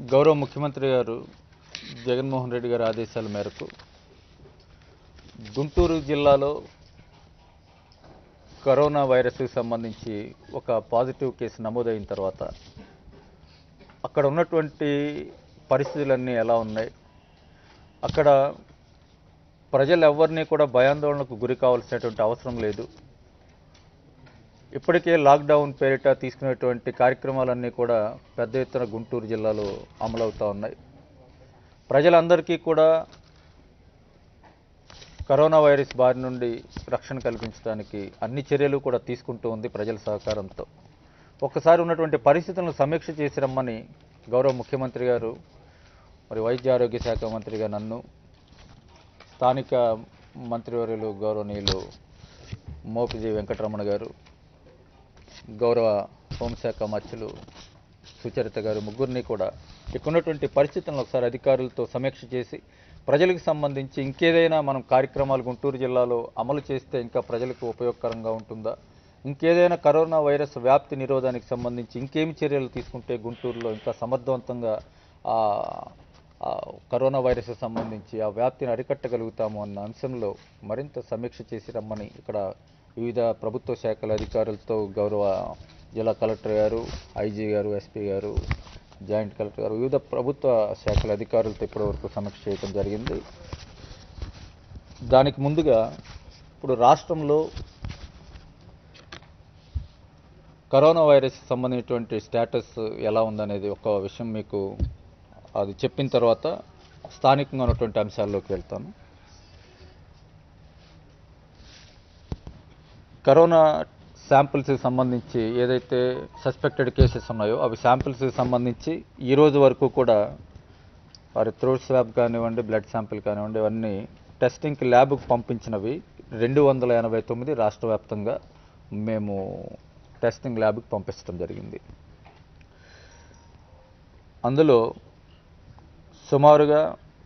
గౌరవ ముఖ్యమంత్రి గారు జగన్మోహన్ రెడ్డి గారి ఆదేశాల మేరకు గుంటూరు జిల్లాలో కరోనా వైరస్కి సంబంధించి ఒక పాజిటివ్ కేసు నమోదైన తర్వాత అక్కడ ఉన్నటువంటి పరిస్థితులన్నీ ఎలా ఉన్నాయి అక్కడ ప్రజలు ఎవరిని కూడా భయాందోళనకు గురి కావాల్సినటువంటి అవసరం లేదు ఇప్పటికే లాక్డౌన్ పేరిట తీసుకునేటువంటి కార్యక్రమాలన్నీ కూడా పెద్ద ఎత్తున గుంటూరు జిల్లాలో అమలవుతూ ఉన్నాయి ప్రజలందరికీ కూడా కరోనా వైరస్ బారి నుండి రక్షణ కల్పించడానికి అన్ని చర్యలు కూడా తీసుకుంటూ ఉంది ప్రజల సహకారంతో ఒక్కసారి ఉన్నటువంటి పరిస్థితులను సమీక్ష చేసి రమ్మని గౌరవ ముఖ్యమంత్రి గారు మరి వైద్య ఆరోగ్య శాఖ మంత్రిగా నన్ను స్థానిక మంత్రివర్యులు గౌరవనీయులు మోపిజి వెంకటరమణ గారు గౌరవ హోంశాఖ మత్స్యులు సుచరిత గారు ముగ్గురిని కూడా ఇక్కడ ఉన్నటువంటి పరిస్థితులను ఒకసారి అధికారులతో సమీక్ష చేసి ప్రజలకు సంబంధించి ఇంకేదైనా మనం కార్యక్రమాలు గుంటూరు జిల్లాలో అమలు చేస్తే ఇంకా ప్రజలకు ఉపయోగకరంగా ఉంటుందా ఇంకేదైనా కరోనా వైరస్ వ్యాప్తి నిరోధానికి సంబంధించి ఇంకేమి చర్యలు తీసుకుంటే గుంటూరులో ఇంకా సమర్థవంతంగా ఆ ఆ కరోనా వైరస్కి సంబంధించి ఆ వ్యాప్తిని అరికట్టగలుగుతాము అన్న అంశంలో మరింత సమీక్ష చేసి రమ్మని ఇక్కడ వివిధ ప్రభుత్వ శాఖల అధికారులతో గౌరవ జిల్లా కలెక్టర్ గారు ఐజీ గారు ఎస్పీ గారు జాయింట్ కలెక్టర్ గారు వివిధ ప్రభుత్వ శాఖల అధికారులతో ఇప్పటివరకు సమీక్ష చేయడం జరిగింది దానికి ముందుగా ఇప్పుడు రాష్ట్రంలో కరోనా వైరస్ సంబంధించినటువంటి స్టేటస్ ఎలా ఉందనేది ఒక విషయం మీకు అది చెప్పిన తర్వాత స్థానికంగా ఉన్నటువంటి అంశాల్లోకి వెళ్తాను కరోనా శాంపిల్స్కి సంబంధించి ఏదైతే సస్పెక్టెడ్ కేసెస్ ఉన్నాయో అవి శాంపిల్స్కి సంబంధించి ఈ రోజు వరకు కూడా వారి థ్రోట్ స్వాబ్ కానివ్వండి బ్లడ్ శాంపిల్ కానివ్వండి ఇవన్నీ టెస్టింగ్కి ల్యాబ్కు పంపించినవి రెండు వందల ఎనభై తొమ్మిది రాష్ట్ర వ్యాప్తంగా మేము టెస్టింగ్ ల్యాబ్కి పంపించడం జరిగింది అందులో సుమారుగా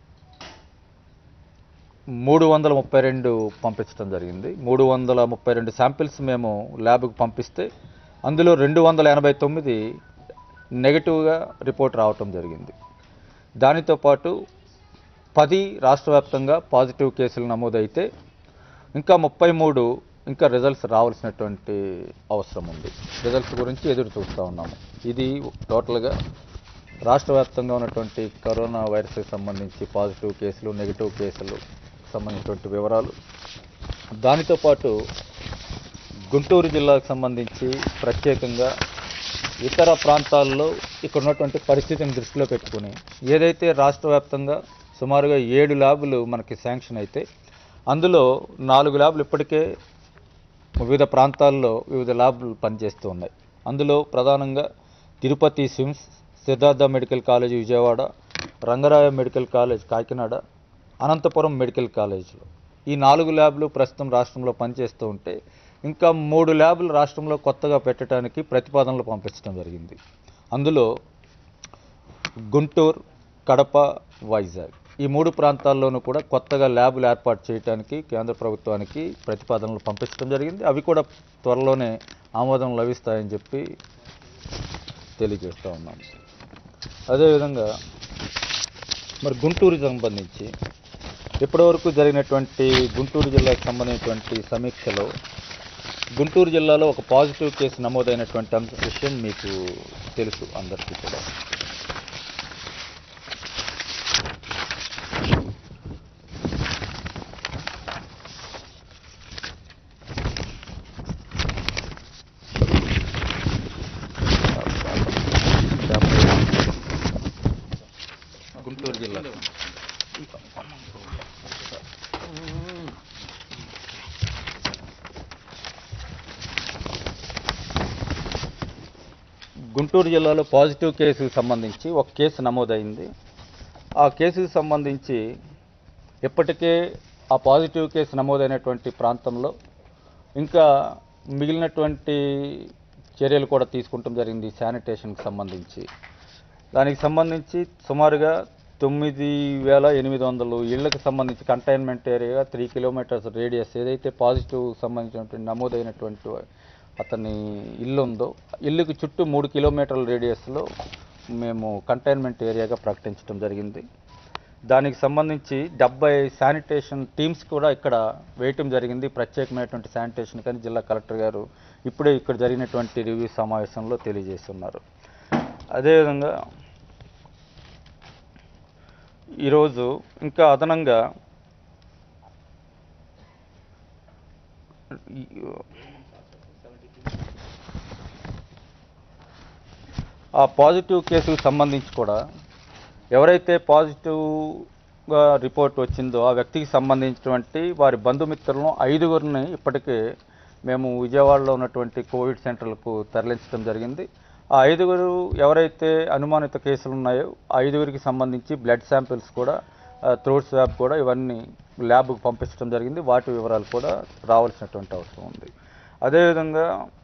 మూడు వందల ముప్పై రెండు పంపించడం జరిగింది మూడు వందల ముప్పై రెండు శాంపిల్స్ మేము ల్యాబ్కి పంపిస్తే అందులో రెండు వందల ఎనభై తొమ్మిది నెగిటివ్గా రిపోర్ట్ రావటం జరిగింది దానితో పాటు పది రాష్ట్ర వ్యాప్తంగా పాజిటివ్ కేసులు నమోదైతే ఇంకా ముప్పై మూడు ఇంకా రిజల్ట్స్ రావాల్సినటువంటి అవసరం ఉంది రిజల్ట్స్ గురించి ఎదురు చూస్తూ ఉన్నాము ఇది టోటల్గా రాష్ట్ర వ్యాప్తంగా ఉన్నటువంటి కరోనా వైరస్కి సంబంధించి పాజిటివ్ కేసులు నెగిటివ్ కేసులు సంబంధించినటువంటి వివరాలు దానితో పాటు గుంటూరు జిల్లాకు సంబంధించి ప్రత్యేకంగా ఇతర ప్రాంతాల్లో ఇక్కడ ఉన్నటువంటి పరిస్థితిని దృష్టిలో పెట్టుకుని ఏదైతే రాష్ట్ర వ్యాప్తంగా సుమారుగా ఏడు ల్యాబులు మనకి శాంక్షన్ అయితే అందులో నాలుగు ల్యాబులు ఇప్పటికే వివిధ ప్రాంతాల్లో వివిధ ల్యాబ్లు పనిచేస్తూ ఉన్నాయి అందులో ప్రధానంగా Tirupati SIMS Siddhartha medical college Vijayawada Rangaraya medical college Kakinada Anantapuram మెడికల్ కాలేజ్లో ఈ నాలుగు ల్యాబ్లు ప్రస్తుతం రాష్ట్రంలో పనిచేస్తూ ఉంటే ఇంకా మూడు ల్యాబ్లు రాష్ట్రంలో కొత్తగా పెట్టడానికి ప్రతిపాదనలు పంపించడం జరిగింది అందులో గుంటూరు కడప వైజాగ్ ఈ మూడు ప్రాంతాల్లోనూ కూడా కొత్తగా ల్యాబ్లు ఏర్పాటు చేయడానికి కేంద్ర ప్రభుత్వానికి ప్రతిపాదనలు పంపించడం జరిగింది అవి కూడా త్వరలోనే ఆమోదం లభిస్తాయని చెప్పి తెలియజేస్తూ ఉన్నాము అదేవిధంగా మరి గుంటూరు సంబంధించి ఇప్పటివరకు జరిగినటువంటి గుంటూరు జిల్లాకు సంబంధించినటువంటి సమీక్షలో గుంటూరు జిల్లాలో ఒక పాజిటివ్ కేసు నమోదైనటువంటి అంశ విషయం మీకు తెలుసు అందరికీ కూడా గుంటూరు జిల్లా గుంటూరు జిల్లాలో పాజిటివ్ కేసుకు సంబంధించి ఒక కేసు నమోదైంది ఆ కేసుకు సంబంధించి ఇప్పటికే ఆ పాజిటివ్ కేసు నమోదైనటువంటి ప్రాంతంలో ఇంకా మిగిలినటువంటి చర్యలు కూడా తీసుకుంటాం జరిగింది శానిటేషన్కి సంబంధించి దానికి సంబంధించి సుమారుగా తొమ్మిది వేల ఎనిమిది వందలు ఇళ్లకు సంబంధించి containment area three kilometres radius ఏదైతే పాజిటివ్ సంబంధించినటువంటి నమోదైనటువంటి అతని ఇల్లు ఉందో ఇల్లుకి చుట్టూ మూడు కిలోమీటర్ల రేడియస్లో మేము కంటైన్మెంట్ ఏరియాగా ప్రకటించడం జరిగింది దానికి సంబంధించి డెబ్బై శానిటేషన్ టీమ్స్ కూడా ఇక్కడ వేయటం జరిగింది ప్రత్యేకమైనటువంటి శానిటేషన్ కానీ జిల్లా కలెక్టర్ గారు ఇప్పుడే ఇక్కడ జరిగినటువంటి రివ్యూ సమావేశంలో తెలియజేస్తున్నారు అదేవిధంగా ఈరోజు ఇంకా అదనంగా ఈ- ఆ పాజిటివ్ కేసుకు సంబంధించి కూడా ఎవరైతే పాజిటివ్గా రిపోర్ట్ వచ్చిందో ఆ వ్యక్తికి సంబంధించినటువంటి వారి బంధుమిత్రులను ఐదుగురిని ఇప్పటికే మేము విజయవాడలో ఉన్నటువంటి కోవిడ్ సెంటర్లకు తరలించడం జరిగింది ఆ ఐదుగురు ఎవరైతే అనుమానిత కేసులు ఉన్నాయో ఆ ఐదుగురికి సంబంధించి బ్లడ్ శాంపిల్స్ కూడా థ్రోట్ స్వాబ్ కూడా ఇవన్నీ ల్యాబ్కు పంపించడం జరిగింది వాటి వివరాలు కూడా రావాల్సినటువంటి అవసరం ఉంది అదేవిధంగా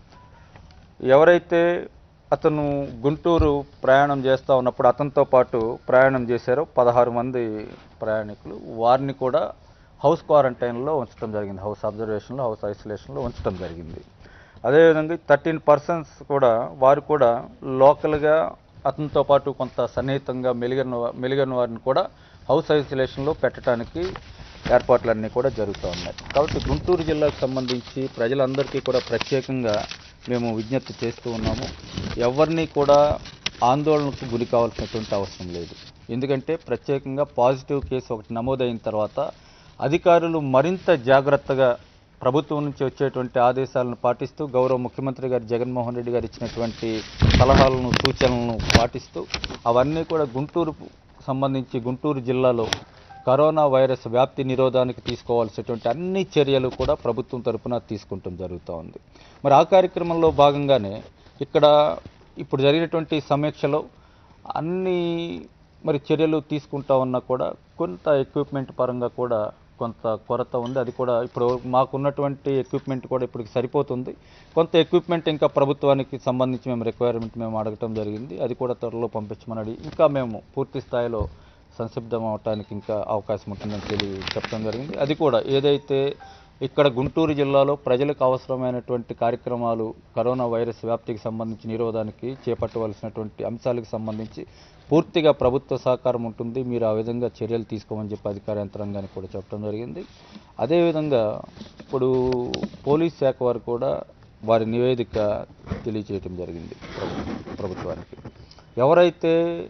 ఎవరైతే అతను గుంటూరు ప్రయాణం చేస్తూ ఉన్నప్పుడు అతనితో పాటు ప్రయాణం చేశారో పదహారు మంది ప్రయాణికులు వారిని కూడా హౌస్ క్వారంటైన్లో ఉంచడం జరిగింది హౌస్ అబ్జర్వేషన్లో హౌస్ ఐసోలేషన్లో ఉంచడం జరిగింది అదేవిధంగా థర్టీన్ పర్సన్స్ కూడా వారు కూడా లోకల్గా అతనితో పాటు కొంత సన్నిహితంగా మెలిగిన వా- మెలిగిన వారిని కూడా హౌస్ ఐసోలేషన్లో పెట్టడానికి ఏర్పాట్లన్నీ కూడా జరుగుతూ ఉన్నాయి కాబట్టి గుంటూరు జిల్లాకు సంబంధించి ప్రజలందరికీ కూడా ప్రత్యేకంగా మేము విజ్ఞప్తి చేస్తూ ఉన్నాము ఎవరిని కూడా ఆందోళనకు గురి కావాల్సినటువంటి అవసరం లేదు ఎందుకంటే ప్రత్యేకంగా పాజిటివ్ కేసు ఒకటి నమోదైన తర్వాత అధికారులు మరింత జాగ్రత్తగా ప్రభుత్వం నుంచి వచ్చేటువంటి ఆదేశాలను పాటిస్తూ గౌరవ ముఖ్యమంత్రి గారు జగన్మోహన్ రెడ్డి గారు ఇచ్చినటువంటి సలహాలను సూచనలను పాటిస్తూ అవన్నీ కూడా గుంటూరు సంబంధించి గుంటూరు జిల్లాలో కరోనా వైరస్ వ్యాప్తి నిరోధానికి తీసుకోవాల్సినటువంటి అన్ని చర్యలు కూడా ప్రభుత్వం తరపున తీసుకుంటం జరుగుతూ ఉంది మరి ఆ కార్యక్రమంలో భాగంగానే ఇక్కడ ఇప్పుడు జరిగినటువంటి సమీక్షలో అన్ని మరి చర్యలు తీసుకుంటా ఉన్నా కూడా కొంత ఎక్విప్మెంట్ పరంగా కూడా కొంత కొరత ఉంది అది కూడా ఇప్పుడు మాకున్నటువంటి ఎక్విప్మెంట్ కూడా ఇప్పటికి సరిపోతుంది కొంత ఎక్విప్మెంట్ ఇంకా ప్రభుత్వానికి సంబంధించి మేము రిక్వైర్మెంట్ మేము అడగటం జరిగింది అది కూడా త్వరలో పంపించమని అడిగి ఇంకా మేము పూర్తి స్థాయిలో సంసిద్ధం అవటానికి ఇంకా అవకాశం ఉంటుందని తెలియ చెప్పడం జరిగింది అది కూడా ఏదైతే ఇక్కడ గుంటూరు జిల్లాలో ప్రజలకు అవసరమైనటువంటి కార్యక్రమాలు కరోనా వైరస్ వ్యాప్తికి సంబంధించి నిరోధానికి చేపట్టవలసినటువంటి అంశాలకు సంబంధించి పూర్తిగా ప్రభుత్వ సహకారం ఉంటుంది మీరు ఆ విధంగా చర్యలు తీసుకోమని చెప్పి అధికార యంత్రాంగానికి కూడా చెప్పడం జరిగింది అదేవిధంగా ఇప్పుడు పోలీస్ శాఖ వారు కూడా వారి నివేదిక తెలియజేయటం జరిగింది ప్రభు- ప్రభుత్వానికి ఎవరైతే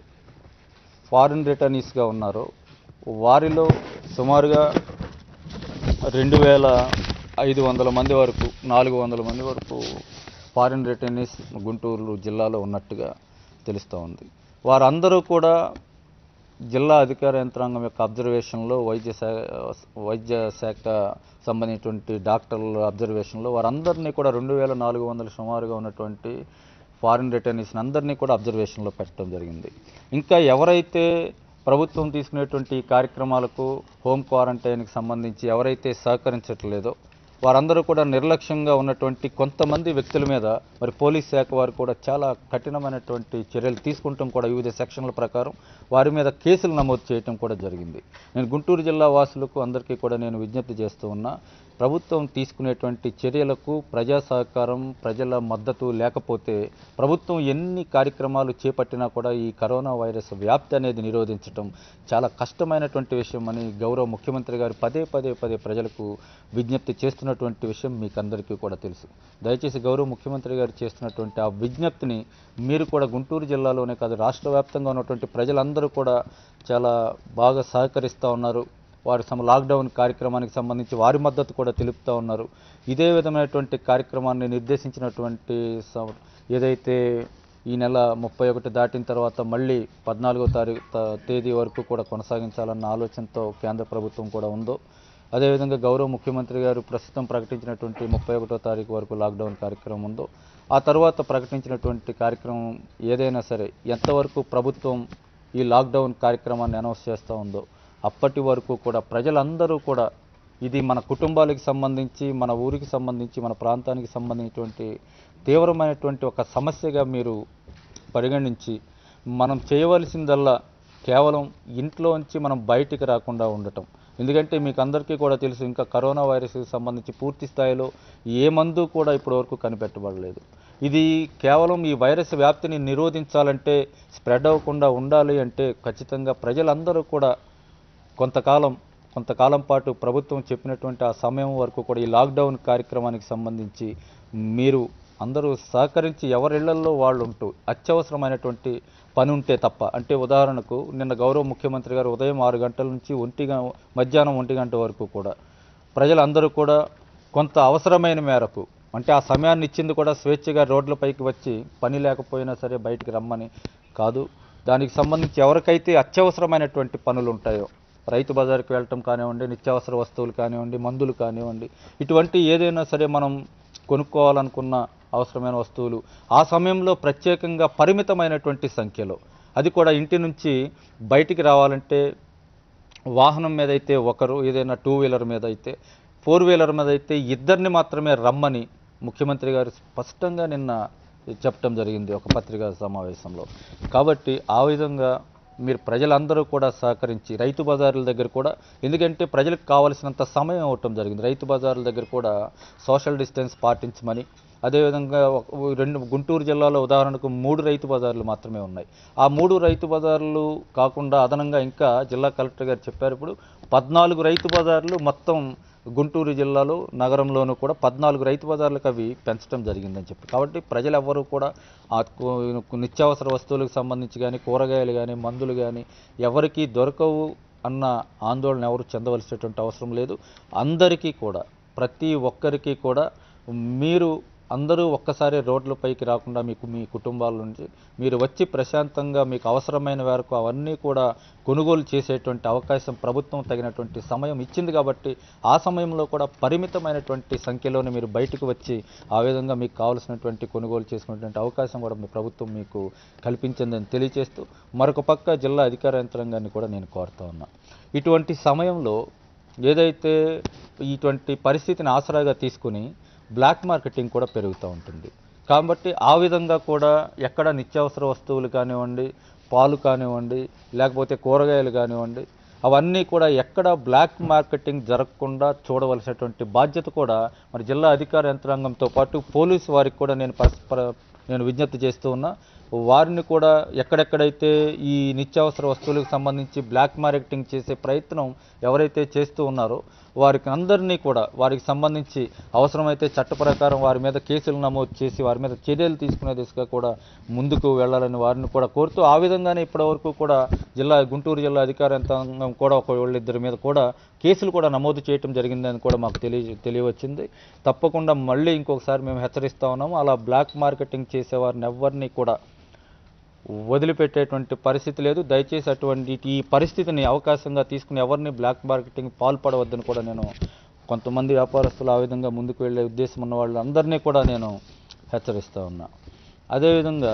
ఫారిన్ రిటర్నీస్గా ఉన్నారో వారిలో సుమారుగా రెండు వేల ఐదు వందల మంది వరకు నాలుగు వందల మంది వరకు ఫారిన్ రిటర్నీస్ గుంటూరు జిల్లాలో ఉన్నట్టుగా తెలుస్తూ ఉంది వారందరూ కూడా జిల్లా అధికార యంత్రాంగం యొక్క అబ్జర్వేషన్లో వైద్య శాఖ వైద్య శాఖ సంబంధించినటువంటి డాక్టర్ల అబ్జర్వేషన్లో వారందరినీ కూడా రెండు వేల నాలుగు వందల సుమారుగా ఉన్నటువంటి ఫారిన్ రిటర్నీస్ని అందరినీ కూడా అబ్జర్వేషన్లో పెట్టడం జరిగింది ఇంకా ఎవరైతే ప్రభుత్వం తీసుకునేటువంటి ఈ కార్యక్రమాలకు హోమ్ క్వారంటైన్కి సంబంధించి ఎవరైతే సహకరించట్లేదో వారందరూ కూడా నిర్లక్ష్యంగా ఉన్నటువంటి కొంతమంది వ్యక్తుల మీద మరి పోలీస్ శాఖ వారు కూడా చాలా కఠినమైనటువంటి చర్యలు తీసుకుంటాం కూడా వివిధ సెక్షన్ల ప్రకారం వారి మీద కేసులు నమోదు చేయటం కూడా జరిగింది నేను గుంటూరు జిల్లా వాసులకు అందరికీ కూడా నేను విజ్ఞప్తి చేస్తూ ఉన్నా ప్రభుత్వం తీసుకునేటువంటి చర్యలకు ప్రజా సహకారం ప్రజల మద్దతు లేకపోతే ప్రభుత్వం ఎన్ని కార్యక్రమాలు చేపట్టినా కూడా ఈ కరోనా వైరస్ వ్యాప్తి అనేది నిరోధించడం చాలా కష్టమైనటువంటి విషయం అని గౌరవ ముఖ్యమంత్రి గారు పదే పదే పదే ప్రజలకు విజ్ఞప్తి చేస్తున్నటువంటి విషయం మీకు అందరికీ కూడా తెలుసు దయచేసి గౌరవ ముఖ్యమంత్రి గారు చేస్తున్నటువంటి ఆ విజ్ఞప్తిని మీరు కూడా గుంటూరు జిల్లాలోనే కాదు రాష్ట్ర వ్యాప్తంగా ఉన్నటువంటి ప్రజలందరూ కూడా చాలా బాగా సహకరిస్తూ ఉన్నారు వారి సమ లాక్డౌన్ కార్యక్రమానికి సంబంధించి వారి మద్దతు కూడా తెలుపుతూ ఉన్నారు ఇదే విధమైనటువంటి కార్యక్రమాన్ని నిర్దేశించినటువంటి స- ఏదైతే ఈ నెల ముప్పై ఒకటి దాటిన తర్వాత మళ్ళీ పద్నాలుగో తారీఖు త- తేదీ వరకు కూడా కొనసాగించాలన్న ఆలోచనతో కేంద్ర ప్రభుత్వం కూడా ఉందో అదేవిధంగా గౌరవ ముఖ్యమంత్రి గారు ప్రస్తుతం ప్రకటించినటువంటి ముప్పై ఒకటో తారీఖు వరకు లాక్డౌన్ కార్యక్రమం ఉందో ఆ తర్వాత ప్రకటించినటువంటి కార్యక్రమం ఏదైనా సరే ఎంతవరకు ప్రభుత్వం ఈ లాక్డౌన్ కార్యక్రమాన్ని అనౌన్స్ చేస్తూ ఉందో అప్పటి వరకు కూడా ప్రజలందరూ కూడా ఇది మన కుటుంబాలకు సంబంధించి మన ఊరికి సంబంధించి మన ప్రాంతానికి సంబంధించినటువంటి తీవ్రమైనటువంటి ఒక సమస్యగా మీరు పరిగణించి మనం చేయవలసిందల్లా కేవలం ఇంట్లోంచి మనం బయటికి రాకుండా ఉండటం ఎందుకంటే మీకు అందరికీ కూడా తెలుసు ఇంకా కరోనా వైరస్కి సంబంధించి పూర్తి స్థాయిలో ఏ మందు కూడా ఇప్పటివరకు కనిపెట్టబడలేదు ఇది కేవలం ఈ వైరస్ వ్యాప్తిని నిరోధించాలంటే స్ప్రెడ్ అవ్వకుండా ఉండాలి అంటే ఖచ్చితంగా ప్రజలందరూ కూడా కొంతకాలం కొంతకాలం పాటు ప్రభుత్వం చెప్పినటువంటి ఆ సమయం వరకు కూడా ఈ లాక్డౌన్ కార్యక్రమానికి సంబంధించి మీరు అందరూ సహకరించి ఎవరిళ్లల్లో వాళ్ళు ఉంటూ అత్యవసరమైనటువంటి పని ఉంటే తప్ప అంటే ఉదాహరణకు నిన్న గౌరవ ముఖ్యమంత్రి గారు ఉదయం ఆరు గంటల నుంచి ఒంటి గ- మధ్యాహ్నం ఒంటి గంట వరకు కూడా ప్రజలందరూ కూడా కొంత అవసరమైన మేరకు అంటే ఆ సమయాన్ని ఇచ్చింది కూడా స్వేచ్ఛగా రోడ్లపైకి వచ్చి పని లేకపోయినా సరే బయటికి రమ్మని కాదు దానికి సంబంధించి ఎవరికైతే అత్యవసరమైనటువంటి పనులు ఉంటాయో రైతు బజార్కి వెళ్ళటం కానివ్వండి నిత్యావసర వస్తువులు కానివ్వండి మందులు కానివ్వండి ఇటువంటి ఏదైనా సరే మనం కొనుక్కోవాలనుకున్న అవసరమైన వస్తువులు ఆ సమయంలో ప్రత్యేకంగా పరిమితమైనటువంటి సంఖ్యలో అది కూడా ఇంటి నుంచి బయటికి రావాలంటే వాహనం మీద అయితే ఒకరు ఏదైనా టూ వీలర్ మీద అయితే ఫోర్ వీలర్ మీద అయితే ఇద్దరిని మాత్రమే రమ్మని ముఖ్యమంత్రి గారు స్పష్టంగా నిన్న చెప్పడం జరిగింది ఒక పత్రికా సమావేశంలో కాబట్టి ఆ విధంగా మీరు ప్రజలందరూ కూడా సహకరించి రైతు బజార్ల దగ్గర కూడా ఎందుకంటే ప్రజలకు కావాల్సినంత సమయం ఇవ్వటం జరిగింది రైతు బజార్ల దగ్గర కూడా సోషల్ డిస్టెన్స్ పాటించమని అదేవిధంగా ఒక- రెండు గుంటూరు జిల్లాలో ఉదాహరణకు మూడు రైతు బజార్లు మాత్రమే ఉన్నాయి ఆ మూడు రైతు బజార్లు కాకుండా అదనంగా ఇంకా జిల్లా కలెక్టర్ గారు చెప్పారు ఇప్పుడు పద్నాలుగు రైతు బజార్లు మొత్తం గుంటూరు జిల్లాలో నగరంలోనూ కూడా పద్నాలుగు రైతు బజార్లకు అవి పెంచడం జరిగిందని చెప్పి కాబట్టి ప్రజలు ఎవ్వరూ కూడా ఆ కు- నిత్యావసర వస్తువులకు సంబంధించి కానీ కూరగాయలు కానీ మందులు కానీ ఎవరికీ దొరకవు అన్న ఆందోళన ఎవరు చెందవలసినటువంటి అవసరం లేదు అందరికీ కూడా ప్రతి ఒక్కరికి కూడా మీరు అందరూ ఒక్కసారి రోడ్లపైకి రాకుండా మీకు మీ కుటుంబాల నుంచి మీరు వచ్చి ప్రశాంతంగా మీకు అవసరమైన వరకు అవన్నీ కూడా కొనుగోలు చేసేటువంటి అవకాశం ప్రభుత్వం తగినటువంటి సమయం ఇచ్చింది కాబట్టి ఆ సమయంలో కూడా పరిమితమైనటువంటి సంఖ్యలోనే మీరు బయటకు వచ్చి ఆ విధంగా మీకు కావాల్సినటువంటి కొనుగోలు చేసుకునేటువంటి అవకాశం కూడా మీ ప్రభుత్వం మీకు కల్పించిందని తెలియజేస్తూ మరొక పక్క జిల్లా అధికార యంత్రాంగాన్ని కూడా నేను కోరుతా ఉన్నా ఇటువంటి సమయంలో ఏదైతే ఇటువంటి పరిస్థితిని ఆసరాగా తీసుకుని బ్లాక్ మార్కెటింగ్ కూడా పెరుగుతూ ఉంటుంది కాబట్టి ఆ విధంగా కూడా ఎక్కడ నిత్యావసర వస్తువులు కానివ్వండి పాలు కానివ్వండి లేకపోతే కూరగాయలు కానివ్వండి అవన్నీ కూడా ఎక్కడ బ్లాక్ మార్కెటింగ్ జరగకుండా చూడవలసినటువంటి బాధ్యత కూడా మరి జిల్లా అధికార యంత్రాంగంతో పాటు పోలీసు వారికి కూడా నేను పరస్పర నేను విజ్ఞప్తి చేస్తూ ఉన్నా వారిని కూడా ఎక్కడెక్కడైతే ఈ నిత్యావసర వస్తువులకు సంబంధించి బ్లాక్ మార్కెటింగ్ చేసే ప్రయత్నం ఎవరైతే చేస్తూ ఉన్నారో వారికి అందరినీ కూడా వారికి సంబంధించి అవసరమైతే చట్ట ప్రకారం వారి మీద కేసులు నమోదు చేసి వారి మీద చర్యలు తీసుకునే దిశగా కూడా ముందుకు వెళ్ళాలని వారిని కూడా కోరుతూ ఆ విధంగానే ఇప్పటివరకు కూడా జిల్లా గుంటూరు జిల్లా అధికార యంత్రాంగం కూడా ఒక వాళ్ళిద్దరి మీద కూడా కేసులు కూడా నమోదు చేయటం జరిగిందని కూడా మాకు తెలియ తెలియవచ్చింది తప్పకుండా మళ్ళీ ఇంకొకసారి మేము హెచ్చరిస్తా ఉన్నాము అలా బ్లాక్ మార్కెటింగ్ చేసే వారిని ఎవరిని కూడా వదిలిపెట్టేటువంటి పరిస్థితి లేదు దయచేసి అటువంటి ఈ పరిస్థితిని అవకాశంగా తీసుకుని ఎవరిని బ్లాక్ మార్కెటింగ్ పాల్పడవద్దని కూడా నేను కొంతమంది వ్యాపారస్తులు ఆ విధంగా ముందుకు వెళ్ళే ఉద్దేశం ఉన్న వాళ్ళందరినీ కూడా నేను హెచ్చరిస్తూ ఉన్నా అదేవిధంగా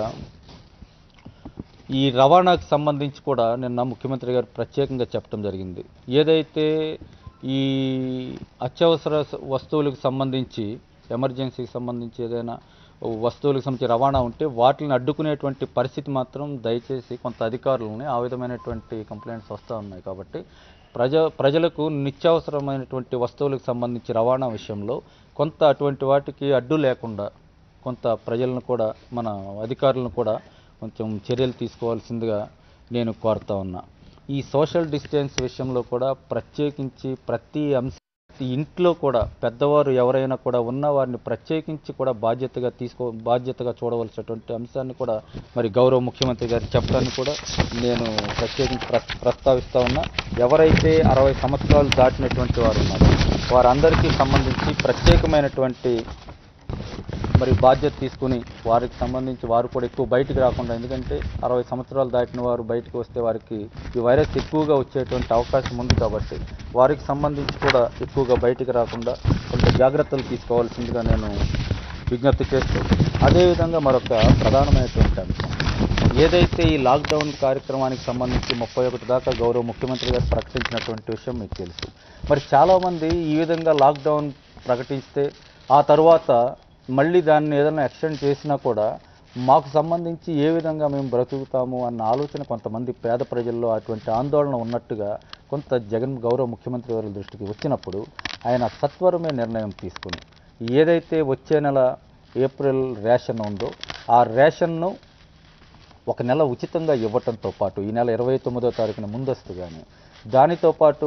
ఈ రవాణాకు సంబంధించి కూడా నిన్న ముఖ్యమంత్రి గారు ప్రత్యేకంగా చెప్పడం జరిగింది ఏదైతే ఈ అత్యవసర స- వస్తువులకు సంబంధించి ఎమర్జెన్సీకి సంబంధించి ఏదైనా వస్తువులకు సంబంధించి రవాణా ఉంటే వాటిని అడ్డుకునేటువంటి పరిస్థితి మాత్రం దయచేసి కొంత అధికారులని ఆ విధమైనటువంటి కంప్లైంట్స్ వస్తూ ఉన్నాయి కాబట్టి ప్రజ ప్రజలకు నిత్యావసరమైనటువంటి వస్తువులకు సంబంధించి రవాణా విషయంలో కొంత అటువంటి వాటికి అడ్డు లేకుండా కొంత ప్రజలను కూడా మన అధికారులను కూడా కొంచెం చర్యలు తీసుకోవాల్సిందిగా నేను కోరుతా ఉన్నా ఈ సోషల్ డిస్టెన్స్ విషయంలో కూడా ప్రత్యేకించి ప్రతి అంశం ప్రతి ఇంట్లో కూడా పెద్దవారు ఎవరైనా కూడా ఉన్న వారిని ప్రత్యేకించి కూడా బాధ్యతగా తీసుకో బాధ్యతగా చూడవలసినటువంటి అంశాన్ని కూడా మరి గౌరవ ముఖ్యమంత్రి గారు చెప్పడానికి కూడా నేను ప్రత్యేకించి ప్ర ప్రస్తావిస్తా ఉన్నా ఎవరైతే అరవై సంవత్సరాలు దాటినటువంటి వారు ఉన్నారో వారందరికీ సంబంధించి ప్రత్యేకమైనటువంటి మరి బాధ్యత తీసుకుని వారికి సంబంధించి వారు కూడా ఎక్కువ బయటికి రాకుండా ఎందుకంటే అరవై సంవత్సరాలు దాటిన వారు బయటికి వస్తే వారికి ఈ వైరస్ ఎక్కువగా వచ్చేటువంటి అవకాశం ఉంది కాబట్టి వారికి సంబంధించి కూడా ఎక్కువగా బయటికి రాకుండా కొంత జాగ్రత్తలు తీసుకోవాల్సిందిగా నేను విజ్ఞప్తి చేస్తూ అదేవిధంగా మరొక ప్రధానమైనటువంటి అంశం ఏదైతే ఈ లాక్డౌన్ కార్యక్రమానికి సంబంధించి ముప్పై ఒకటి దాకా గౌరవ ముఖ్యమంత్రి గారు ప్రకటించినటువంటి విషయం మీకు తెలుసు మరి చాలామంది ఈ విధంగా లాక్డౌన్ ప్రకటిస్తే ఆ తర్వాత మళ్ళీ దాన్ని ఏదైనా ఎక్స్టెండ్ చేసినా కూడా మాకు సంబంధించి ఏ విధంగా మేము బ్రతుకుతాము అన్న ఆలోచన కొంతమంది పేద ప్రజల్లో అటువంటి ఆందోళన ఉన్నట్టుగా కొంత జగన్ గౌరవ ముఖ్యమంత్రి వారి దృష్టికి వచ్చినప్పుడు ఆయన సత్వరమే నిర్ణయం తీసుకుని ఏదైతే వచ్చే నెల ఏప్రిల్ రేషన్ ఉందో ఆ రేషన్ను ఒక నెల ఉచితంగా ఇవ్వటంతో పాటు ఈ నెల ఇరవై తొమ్మిదో తారీఖున ముందస్తుగానే దానితో పాటు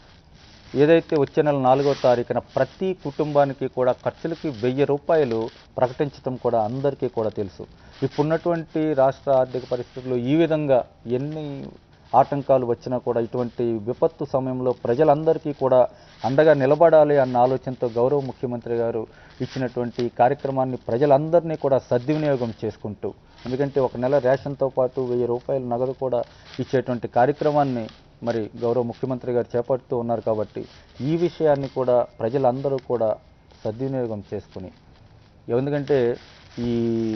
ఏదైతే వచ్చే నెల నాలుగో తారీఖున ప్రతి కుటుంబానికి కూడా ఖర్చులకి వెయ్యి రూపాయలు ప్రకటించడం కూడా అందరికీ కూడా తెలుసు ఇప్పుడున్నటువంటి రాష్ట్ర ఆర్థిక పరిస్థితుల్లో ఈ విధంగా ఎన్ని ఆటంకాలు వచ్చినా కూడా ఇటువంటి విపత్తు సమయంలో ప్రజలందరికీ కూడా అండగా నిలబడాలి అన్న ఆలోచనతో గౌరవ ముఖ్యమంత్రి గారు ఇచ్చినటువంటి ఈ కార్యక్రమాన్ని ప్రజలందరినీ కూడా సద్వినియోగం చేసుకుంటూ ఎందుకంటే ఒక నెల రేషన్తో పాటు వెయ్యి రూపాయల నగదు కూడా ఇచ్చేటువంటి కార్యక్రమాన్ని మరి గౌరవ ముఖ్యమంత్రి గారు చేపడుతూ ఉన్నారు కాబట్టి ఈ విషయాన్ని కూడా ప్రజలందరూ కూడా సద్వినియోగం చేసుకుని ఎందుకంటే ఈ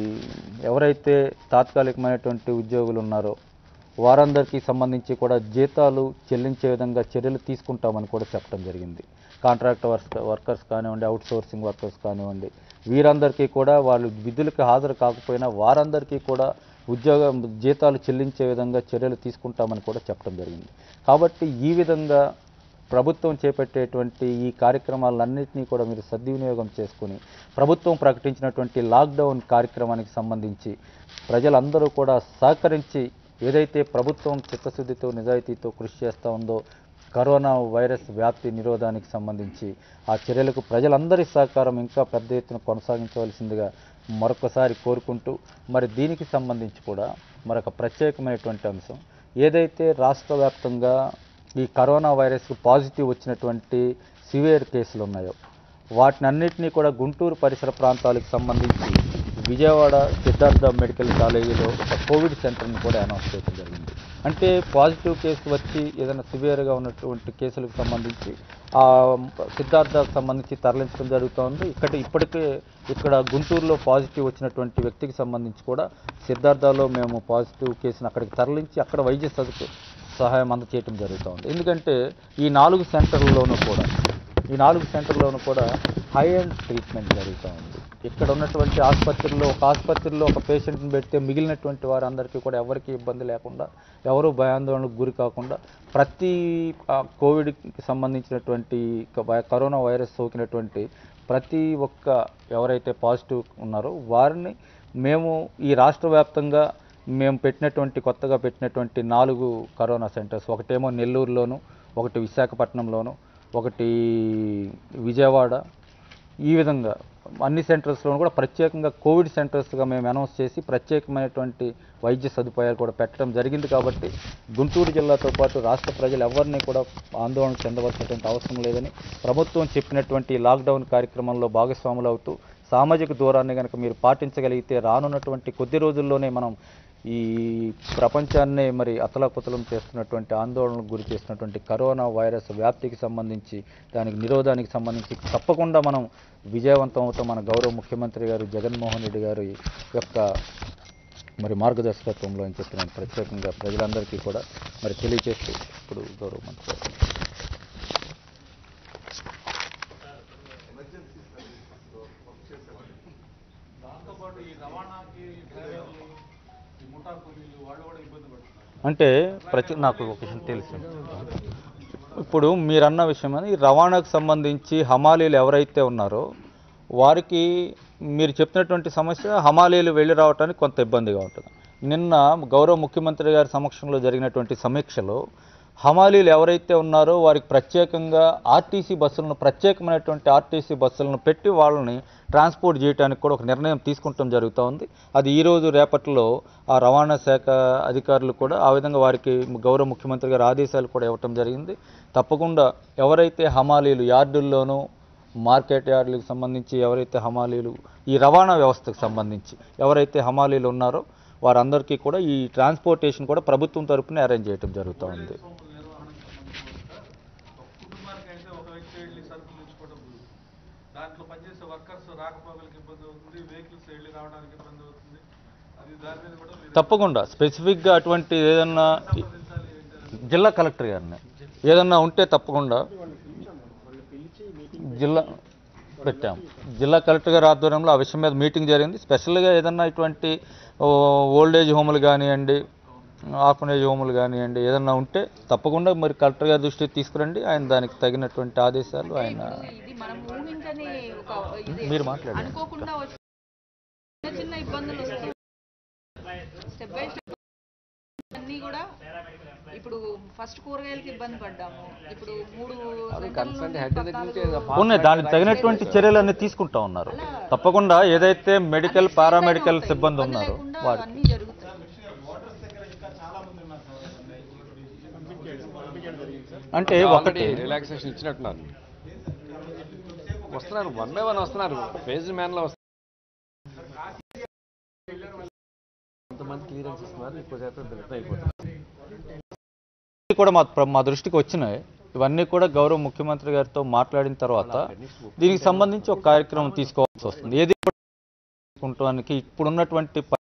ఎవరైతే తాత్కాలికమైనటువంటి ఉద్యోగులు ఉన్నారో వారందరికీ సంబంధించి కూడా జీతాలు చెల్లించే విధంగా చర్యలు తీసుకుంటామని కూడా చెప్పడం జరిగింది కాంట్రాక్ట్ వర్క్ వర్కర్స్ కానివ్వండి అవుట్ సోర్సింగ్ వర్కర్స్ కానివ్వండి వీరందరికీ కూడా వాళ్ళు విధులకు హాజరు కాకపోయినా వారందరికీ కూడా ఉద్యోగ జీతాలు చెల్లించే విధంగా చర్యలు తీసుకుంటామని కూడా చెప్పడం జరిగింది కాబట్టి ఈ విధంగా ప్రభుత్వం చేపట్టేటువంటి ఈ కార్యక్రమాలన్నింటినీ కూడా మీరు సద్వినియోగం చేసుకుని ప్రభుత్వం ప్రకటించినటువంటి లాక్డౌన్ కార్యక్రమానికి సంబంధించి ప్రజలందరూ కూడా సహకరించి ఏదైతే ప్రభుత్వం చిత్తశుద్ధితో నిజాయితీతో కృషి చేస్తూ ఉందో కరోనా వైరస్ వ్యాప్తి నిరోధానికి సంబంధించి ఆ చర్యలకు ప్రజలందరి సహకారం ఇంకా పెద్ద ఎత్తున కొనసాగించవలసిందిగా మరొకసారి కోరుకుంటూ మరి దీనికి సంబంధించి కూడా మరొక ప్రత్యేకమైనటువంటి అంశం ఏదైతే రాష్ట్ర వ్యాప్తంగా ఈ కరోనా వైరస్కు పాజిటివ్ వచ్చినటువంటి సివియర్ కేసులు ఉన్నాయో వాటిని అన్నింటినీ కూడా గుంటూరు పరిసర ప్రాంతాలకు సంబంధించి విజయవాడ సిద్ధార్థ మెడికల్ కాలేజీలో ఒక కోవిడ్ సెంటర్ని కూడా అనౌన్స్ చేయడం జరిగింది అంటే పాజిటివ్ కేసు వచ్చి ఏదైనా సివియర్గా ఉన్నటువంటి కేసులకు సంబంధించి ఆ సిద్ధార్థకు సంబంధించి తరలించడం జరుగుతోంది ఇక్కడ ఇప్పటికే ఇక్కడ గుంటూరులో పాజిటివ్ వచ్చినటువంటి వ్యక్తికి సంబంధించి కూడా సిద్ధార్థలో మేము పాజిటివ్ కేసును అక్కడికి తరలించి అక్కడ వైద్య సదుపు సహాయం అందచేయటం జరుగుతోంది ఎందుకంటే ఈ నాలుగు సెంటర్లలోనూ కూడా ఈ నాలుగు సెంటర్లోనూ కూడా హై అండ్ ట్రీట్మెంట్ జరుగుతూ ఉంది ఇక్కడ ఉన్నటువంటి ఆసుపత్రుల్లో ఒక ఆసుపత్రిలో ఒక పేషెంట్ని పెడితే మిగిలినటువంటి వారందరికీ కూడా ఎవరికి ఇబ్బంది లేకుండా ఎవరు భయాందోళనకు గురి కాకుండా ప్రతి ఆ, కోవిడ్కి సంబంధించినటువంటి క- వై- కరోనా వైరస్ సోకినటువంటి ప్రతి ఒక్క ఎవరైతే పాజిటివ్ ఉన్నారో వారిని మేము ఈ రాష్ట్ర వ్యాప్తంగా మేము పెట్టినటువంటి కొత్తగా పెట్టినటువంటి నాలుగు కరోనా సెంటర్స్ ఒకటేమో నెల్లూరులోను ఒకటి విశాఖపట్నంలోను ఒకటి విజయవాడ ఈ విధంగా అన్ని సెంటర్స్లోనూ కూడా ప్రత్యేకంగా కోవిడ్ సెంటర్స్గా మేము అనౌన్స్ చేసి ప్రత్యేకమైనటువంటి వైద్య సదుపాయాలు కూడా పెట్టడం జరిగింది కాబట్టి గుంటూరు జిల్లాతో పాటు రాష్ట్ర ప్రజలు ఎవరిని కూడా ఆందోళన చెందవలసినటువంటి అవసరం లేదని ప్రభుత్వం చెప్పినటువంటి లాక్డౌన్ కార్యక్రమంలో భాగస్వాములు అవుతూ సామాజిక దూరాన్ని కనుక మీరు పాటించగలిగితే రానున్నటువంటి కొద్ది రోజుల్లోనే మనం ఈ ప్రపంచాన్నే మరి అతలాకుతలం చేస్తున్నటువంటి ఆందోళనకు గురి చేస్తున్నటువంటి కరోనా వైరస్ వ్యాప్తికి సంబంధించి దానికి నిరోధానికి సంబంధించి తప్పకుండా మనం విజయవంతం అవుతాం మన గౌరవ ముఖ్యమంత్రి గారు జగన్మోహన్ రెడ్డి గారి యొక్క మరి మార్గదర్శకత్వంలో అని చెప్పి నేను ప్రత్యేకంగా ప్రజలందరికీ కూడా మరి తెలియజేస్తూ ఇప్పుడు గౌరవ మంత్రి గారు దాంతోపాటు ఈ రవాణాకి డ్రైవర్లు ఈ ముఠా కూలీలు వాళ్ళు కూడా ఇబ్బంది పడుతున్నారు అంటే ప్రతి నాకు ఒక విషయం తెలుసు ఇప్పుడు మీరన్న విషయం అని రవాణాకు సంబంధించి హమాలీలు ఎవరైతే ఉన్నారో వారికి మీరు చెప్పినటువంటి సమస్య హమాలీలు వెళ్ళి రావడానికి కొంత ఇబ్బందిగా ఉంటుంది నిన్న గౌరవ ముఖ్యమంత్రి గారి సమక్షంలో జరిగినటువంటి సమీక్షలో హమాలీలు ఎవరైతే ఉన్నారో వారికి ప్రత్యేకంగా ఆర్టీసీ బస్సులను ప్రత్యేకమైనటువంటి ఆర్టీసీ బస్సులను పెట్టి వాళ్ళని ట్రాన్స్పోర్ట్ చేయడానికి కూడా ఒక నిర్ణయం తీసుకుంటాం జరుగుతూ ఉంది అది ఈ రోజు రేపట్లో ఆ రవాణా శాఖ అధికారులు కూడా ఆ విధంగా వారికి గౌరవ ముఖ్యమంత్రి గారి ఆదేశాలు కూడా ఇవ్వటం జరిగింది తప్పకుండా ఎవరైతే హమాలీలు యార్డుల్లోనూ మార్కెట్ యార్డులకు సంబంధించి ఎవరైతే హమాలీలు ఈ రవాణా వ్యవస్థకు సంబంధించి ఎవరైతే హమాలీలు ఉన్నారో వారందరికీ కూడా ఈ ట్రాన్స్పోర్టేషన్ కూడా ప్రభుత్వం తరపున అరేంజ్ చేయడం జరుగుతూ ఉంది సోముల నిర్వహణకు సంబంధించి కూడా ఒక కుటుంబానికి అయితే ఒక వ్యక్తి వెళ్ళి సరుకులు తెచ్చుకోవడం కుదరదు. దాంట్లో పనిచేసే వర్కర్స్ రాకపోకలకి ఇబ్బంది అవుతుంది వెహికల్స్ వెళ్ళి రావడానికి ఇబ్బంది అవుతుంది అది దాని మీద కూడా మీరు తప్పకుండా స్పెసిఫిక్గా అటువంటి ఏదన్నా సంప్రదించాలి ఏంటి? జిల్లా కలెక్టర్ గారిని ఏదన్నా ఉంటే తప్పకుండా జిల్లా పెట్టాం జిల్లా కలెక్టర్ గారి ఆధ్వర్యంలో ఆ విషయం మీద మీటింగ్ జరిగింది స్పెషల్గా ఏదన్నా ఇటువంటి ఓల్డ్ ఏజ్ హోములు కానివ్వండి ఆర్ఫనేజ్ హోములు కానివ్వండి ఏదన్నా ఉంటే తప్పకుండా మరి కలెక్టర్ గారి దృష్టికి తీసుకురండి ఆయన దానికి తగినటువంటి ఆదేశాలు ఆయన ఇది మనం ఊహించని ఒక ఇది మీరు మాట్లాడండి అనుకోకుండా వచ్చి చిన్న ఇబ్బందులు వస్తాయి స్టెప్ బై స్టెప్ అన్నీ కూడా ఇప్పుడు ఫస్ట్ కూరగాయలకి ఇబ్బంది పడ్డాము ఇప్పుడు మూడు సెంటర్ల నుండి పద్నాలుగు ఉన్నాయి దానికి తగినటువంటి చర్యలన్నీ తీసుకుంటా ఉన్నారు తప్పకుండా ఏదైతే మెడికల్ పారామెడికల్ ఉంటాయి. సిబ్బంది ఇబ్బంది ఉన్నారో లేకుండా వారి అన్నీ జరుగుతాయి అంటే ఒకటి రిలాక్సేషన్ ఇచ్చినట్టున్నారు వస్తున్నారు వన్ బై వన్ వస్తున్నారు ఫేజ్ మ్యాన్ లో వస్తున్నారు కొంతమంది క్లియరెన్స్ ఇస్తున్నారు ఎక్కువ శాతం దళిత అయిపోతున్నారు ఇవన్నీ కూడా మా ప్ర- మా దృష్టికి వచ్చినాయి ఇవన్నీ కూడా గౌరవ ముఖ్యమంత్రి గారితో మాట్లాడిన తర్వాత దీనికి సంబంధించి ఒక కార్యక్రమం తీసుకోవాల్సి వస్తుంది ఏది కూడా తీసుకుంటానికి ఇప్పుడున్నటువంటి ప-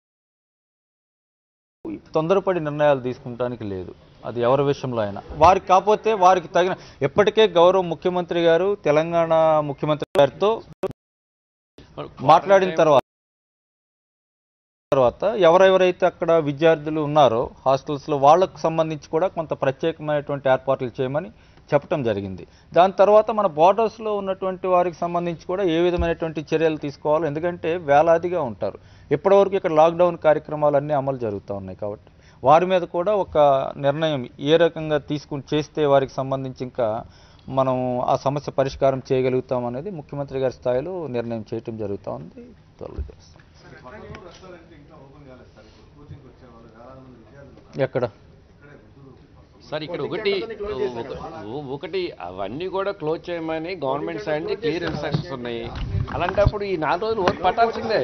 తొందరపడి నిర్ణయాలు తీసుకుంటానికి లేదు అది ఎవరి విషయంలో అయినా వారికి కాకపోతే వారికి తగిన ఎప్పటికే గౌరవ ముఖ్యమంత్రి గారు తెలంగాణ ముఖ్యమంత్రి గారితో మాట్లాడిన తర్వాత తర్వాత ఎవరెవరైతే అక్కడ విద్యార్థులు ఉన్నారో హాస్టల్స్లో వాళ్ళకు సంబంధించి కూడా కొంత ప్రత్యేకమైనటువంటి ఏర్పాట్లు చేయమని చెప్పడం జరిగింది దాని తర్వాత మన బార్డర్స్లో ఉన్నటువంటి వారికి సంబంధించి కూడా ఏ విధమైనటువంటి చర్యలు తీసుకోవాలో ఎందుకంటే వేలాదిగా ఉంటారు ఇప్పటివరకు ఇక్కడ లాక్డౌన్ కార్యక్రమాలన్నీ అమలు జరుగుతూ ఉన్నాయి కాబట్టి వారి మీద కూడా ఒక నిర్ణయం ఏ రకంగా తీసుకుని చేస్తే వారికి సంబంధించి ఇంకా మనం ఆ సమస్య పరిష్కారం చేయగలుగుతాం అనేది ముఖ్యమంత్రి గారి స్థాయిలో నిర్ణయం చేయటం జరుగుతూ ఉంది త్వరలో చేస్తాం రెస్టారెంట్ ఇంకా ఓపెన్ కాలేదు సార్ ఇప్పుడు కోచింగ్ వచ్చేవాళ్ళు చాలా మంది విద్యార్థులు సార్ సార్ ఇక్కడ ఒకటి ఒక- ఒకటి అవన్నీ కూడా క్లోజ్ చేయమని గవర్నమెంట్ సైడ్ నుంచి క్లియర్ ఇన్స్ట్రక్షన్స్ ఉన్నాయి అలాంటప్పుడు ఈ నాలుగు రోజులు ఓటు పట్టాల్సిందే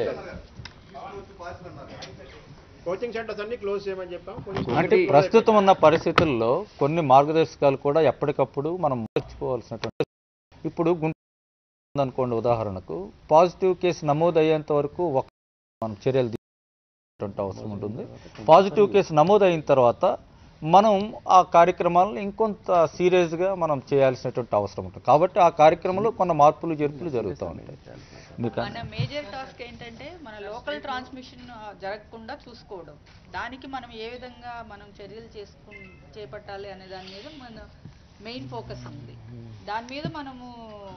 కోచింగ్ సెంటర్స్ అన్ని క్లోజ్ చేయమని చెప్పాం కోచింగ్ అంటే ప్రస్తుతం ఉన్న పరిస్థితుల్లో కొన్ని మార్గదర్శకాలు కూడా ఎప్పటికప్పుడు మనం మార్చుకోవాల్సినటువంటి ఇప్పుడు గుంటూరు అనుకోండి ఉదాహరణకు పాజిటివ్ కేసు నమోదు అయ్యేంత వరకు ఒక మనం చర్యలు తీసుకునేటువంటి అవసరం ఉంటుంది పాజిటివ్ కేసు నమోదు అయిన తర్వాత మనం ఆ కార్యక్రమాలను ఇంకొంత సీరియస్గా మనం చేయాల్సినటువంటి అవసరం ఉంటుంది కాబట్టి ఆ కార్యక్రమంలో కొన్ని మార్పులు చేర్పులు జరుగుతూ ఉంటాయి మీకు మన మేజర్ టాస్క్ ఏంటంటే మన లోకల్ ట్రాన్స్మిషన్ జరగకుండా చూసుకోవడం దానికి మనం ఏ విధంగా మనం చర్యలు చేసుకు చేపట్టాలి అనే దాని మీద మన మెయిన్ ఫోకస్ ఉంది దాని మీద మనము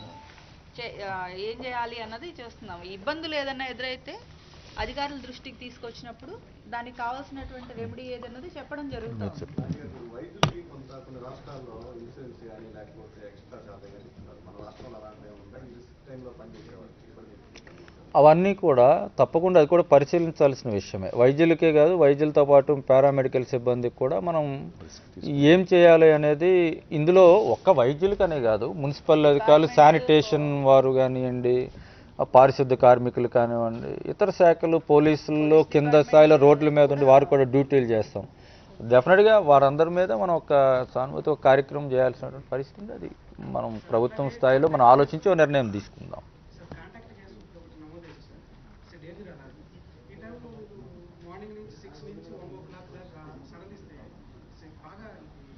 చే- ఆ, ఏం చేయాలి అన్నది చేస్తున్నాము ఇబ్బందులు ఏదైనా ఎదురైతే అధికారుల దృష్టికి తీసుకొచ్చినప్పుడు దానికి కావాల్సినటువంటి రెమెడీ ఏదన్నది చెప్పడం జరుగుతుంది వైద్యులకి కొంత కొన్ని రాష్ట్రాల్లో ఇన్సూరెన్స్ కానీ లేకపోతే ఎక్స్ట్రా చార్జ్ కానీ ఇస్తున్నారు మన రాష్ట్రంలో అలాంటివి ఉంటాయి ఈ టైంలో పనిచేసేవాళ్ళు ఇబ్బంది అవన్నీ కూడా తప్పకుండా అది కూడా పరిశీలించాల్సిన విషయమే వైద్యులకే కాదు వైద్యులతో పాటు పారామెడికల్ సిబ్బందికి కూడా మనం ఏం చేయాలి అనేది ఇందులో ఒక్క వైద్యులకనే కాదు మున్సిపల్ అధికారులు శానిటేషన్ వారు కానివ్వండి ఆ పారిశుద్ధ కార్మికులు కానివ్వండి ఇతర శాఖలు పోలీసుల్లో కింద స్థాయిలో రోడ్ల మీద ఉండి వారు కూడా డ్యూటీలు చేస్తాం డెఫినెట్గా వారందరి మీద మనం ఒక సానుభూతి ఒక కార్యక్రమం చేయాల్సినటువంటి పరిస్థితి ఉంది. అది మనం ప్రభుత్వం స్థాయిలో మనం ఆలోచించి ఒక నిర్ణయం తీసుకుందాం కాంటాక్ట్ కేసు ఒకటి నమోదు చేశారు సార్ డేంజర్ అన్నారు ఈ టైంలో మార్నింగ్ నుంచి సిక్స్ నుంచి వన్ ఓ క్లాక్ దాకా సడలిస్తే బాగా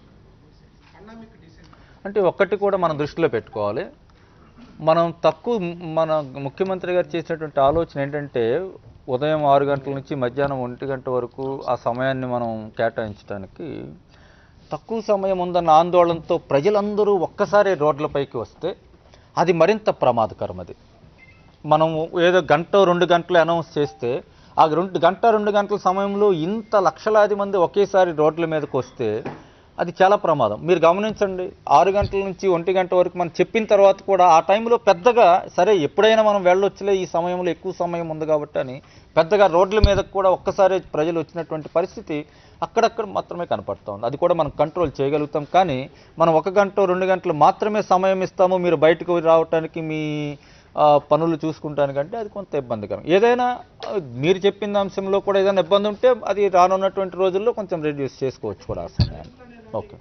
పండామిక్ డిసెంట్ అంటే ఒక్కటి కూడా మనం దృష్టిలో పెట్టుకోవాలి మనం తక్కువ మన ముఖ్యమంత్రి గారు చేసినటువంటి ఆలోచన ఏంటంటే ఉదయం ఆరు గంటల నుంచి మధ్యాహ్నం ఒంటి గంట వరకు ఆ సమయాన్ని మనం కేటాయించడానికి తక్కువ సమయం ఉందన్న ఆందోళనతో ప్రజలందరూ ఒక్కసారి రోడ్లపైకి వస్తే అది మరింత ప్రమాదకరం అది మనం ఏదో గంట రెండు గంటలు అనౌన్స్ చేస్తే ఆ రెండు గంట రెండు గంటల సమయంలో ఇంత లక్షలాది మంది ఒకేసారి రోడ్ల మీదకి వస్తే అది చాలా ప్రమాదం మీరు గమనించండి ఆరు గంటల నుంచి ఒంటి గంట వరకు మనం చెప్పిన తర్వాత కూడా ఆ టైంలో పెద్దగా సరే ఎప్పుడైనా మనం వెళ్ళొచ్చులే ఈ సమయంలో ఎక్కువ సమయం ఉంది కాబట్టి అని పెద్దగా రోడ్ల మీదకు కూడా ఒక్కసారి ప్రజలు వచ్చినటువంటి పరిస్థితి అక్కడక్కడ మాత్రమే కనపడుతూ ఉంది అది కూడా మనం కంట్రోల్ చేయగలుగుతాం కానీ మనం ఒక గంట రెండు గంటలు మాత్రమే సమయం ఇస్తాము మీరు బయటకు రావడానికి మీ ఆ, పనులు చూసుకుంటానికంటే అది కొంత ఇబ్బందికరం ఏదైనా ఆ, మీరు చెప్పిన అంశంలో కూడా ఏదైనా ఇబ్బంది ఉంటే అది రానున్నటువంటి రోజుల్లో కొంచెం రెడ్యూస్ చేసుకోవచ్చు కూడా ఆ సమయాన్ని ఓకే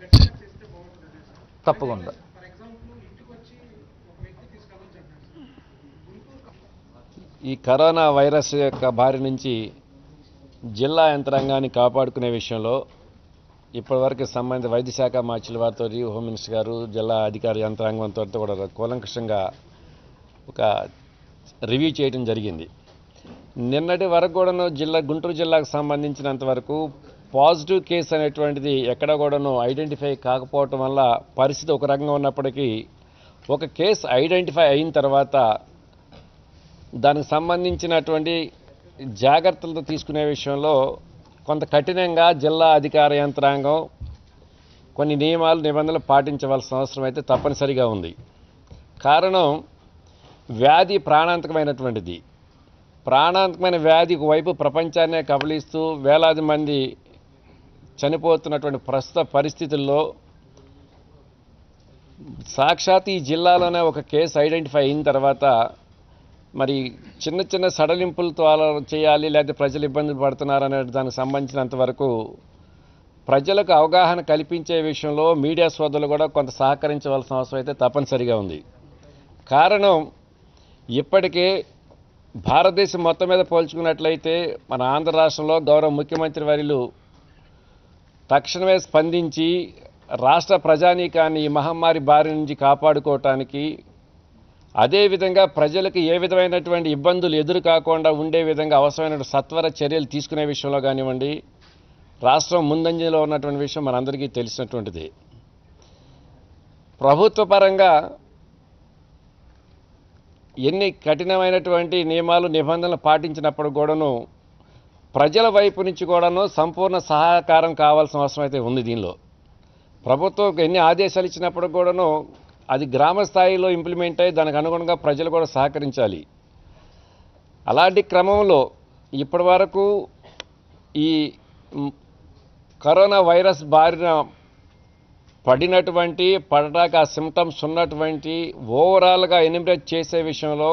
తప్పకుండా ఫర్ ఎగ్జాంపుల్ ఇంటికి వచ్చి ఒక వ్యక్తి తీసుకెళ్ళొచ్చు అంటారు ఈ కరోనా వైరస్ యొక్క బారి నుంచి జిల్లా యంత్రాంగాన్ని కాపాడుకునే విషయంలో ఇప్పటివరకు సంబంధిత వైద్య శాఖ మార్చుల వారితో హోమ్ మినిస్టర్ గారు జిల్లా అధికార యంత్రాంగంతో కూడా కూలంకషంగా ఒక రివ్యూ చేయడం జరిగింది నిన్నటి వరకు కూడాను జిల్లా గుంటూరు జిల్లాకు సంబంధించినంత వరకు పాజిటివ్ కేసు అనేటువంటిది ఎక్కడ కూడాను ఐడెంటిఫై కాకపోవటం వల్ల పరిస్థితి ఒక రకంగా ఉన్నప్పటికీ ఒక కేసు ఐడెంటిఫై అయిన తర్వాత దానికి సంబంధించినటువంటి జాగ్రత్తలు తీసుకునే విషయంలో కొంత కఠినంగా జిల్లా అధికార యంత్రాంగం కొన్ని నియమాలు నిబంధనలు పాటించవలసిన అవసరం అయితే తప్పనిసరిగా ఉంది కారణం వ్యాధి ప్రాణాంతకమైనటువంటిది ప్రాణాంతకమైన వ్యాధి వైపు ప్రపంచాన్నే కబలిస్తూ వేలాది మంది చనిపోతున్నటువంటి ప్రస్తుత పరిస్థితుల్లో సాక్షాత్ ఈ జిల్లాలోనే ఒక కేసు ఐడెంటిఫై అయిన తర్వాత మరి చిన్న చిన్న సడలింపులతో అలా చేయాలి లేకపోతే ప్రజలు ఇబ్బందులు పడుతున్నారనే దానికి సంబంధించినంత వరకు ప్రజలకు అవగాహన కల్పించే విషయంలో మీడియా సోదరులు కూడా కొంత సహకరించవలసిన అవసరం అయితే తప్పనిసరిగా ఉంది కారణం ఇప్పటికే భారతదేశం మొత్తం మీద పోల్చుకున్నట్లయితే మన ఆంధ్ర రాష్ట్రంలో గౌరవ ముఖ్యమంత్రి వర్యులు తక్షణమే స్పందించి రాష్ట్ర ప్రజానీకాన్ని ఈ మహమ్మారి బారి నుంచి కాపాడుకోవటానికి అదేవిధంగా ప్రజలకు ఏ విధమైనటువంటి ఇబ్బందులు ఎదురు కాకుండా ఉండే విధంగా అవసరమైన సత్వర చర్యలు తీసుకునే విషయంలో కానివ్వండి రాష్ట్రం ముందంజలో ఉన్నటువంటి విషయం మనందరికీ తెలిసినటువంటిది ప్రభుత్వ పరంగా ఎన్ని కఠినమైనటువంటి నియమాలు నిబంధనలు పాటించినప్పుడు కూడాను ప్రజల వైపు నుంచి కూడాను సంపూర్ణ సహకారం కావాల్సిన అవసరం అయితే ఉంది దీనిలో ప్రభుత్వం ఎన్ని ఆదేశాలు ఇచ్చినప్పుడు కూడాను అది గ్రామ స్థాయిలో ఇంప్లిమెంట్ అయ్యి దానికి అనుగుణంగా ప్రజలు కూడా సహకరించాలి అలాంటి క్రమంలో ఇప్పటి వరకు ఈ మ్, కరోనా వైరస్ బారిన పడినటువంటి పడటాక ఆ సిమ్టమ్స్ ఉన్నటువంటి ఓవరాల్గా ఎనిమిరేట్ చేసే విషయంలో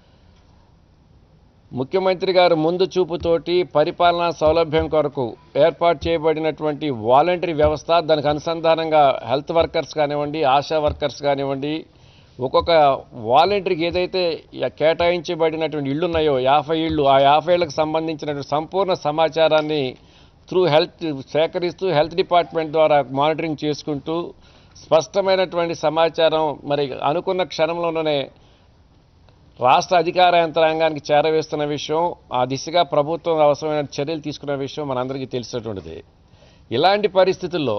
ముఖ్యమంత్రి గారు ముందు చూపుతోటి పరిపాలనా సౌలభ్యం కొరకు ఏర్పాటు చేయబడినటువంటి వాలంటరీ వ్యవస్థ దానికి అనుసంధానంగా హెల్త్ వర్కర్స్ కానివ్వండి ఆశా వర్కర్స్ కానివ్వండి ఒక్కొక్క వాలంటరీకి ఏదైతే య- కేటాయించబడినటువంటి ఇళ్ళు ఉన్నాయో యాభై ఇళ్ళు ఆ యాభై ఇళ్ళకి సంబంధించినటువంటి సంపూర్ణ సమాచారాన్ని త్రూ హెల్త్ సేకరిస్తూ హెల్త్ డిపార్ట్మెంట్ ద్వారా మానిటరింగ్ చేసుకుంటూ స్పష్టమైనటువంటి సమాచారం మరి అనుకున్న క్షణంలోనే రాష్ట్ర అధికార యంత్రాంగానికి చేరవేస్తున్న విషయం ఆ దిశగా ప్రభుత్వం అవసరమైన చర్యలు తీసుకున్న విషయం మనందరికీ తెలిసినటువంటిది ఇలాంటి పరిస్థితుల్లో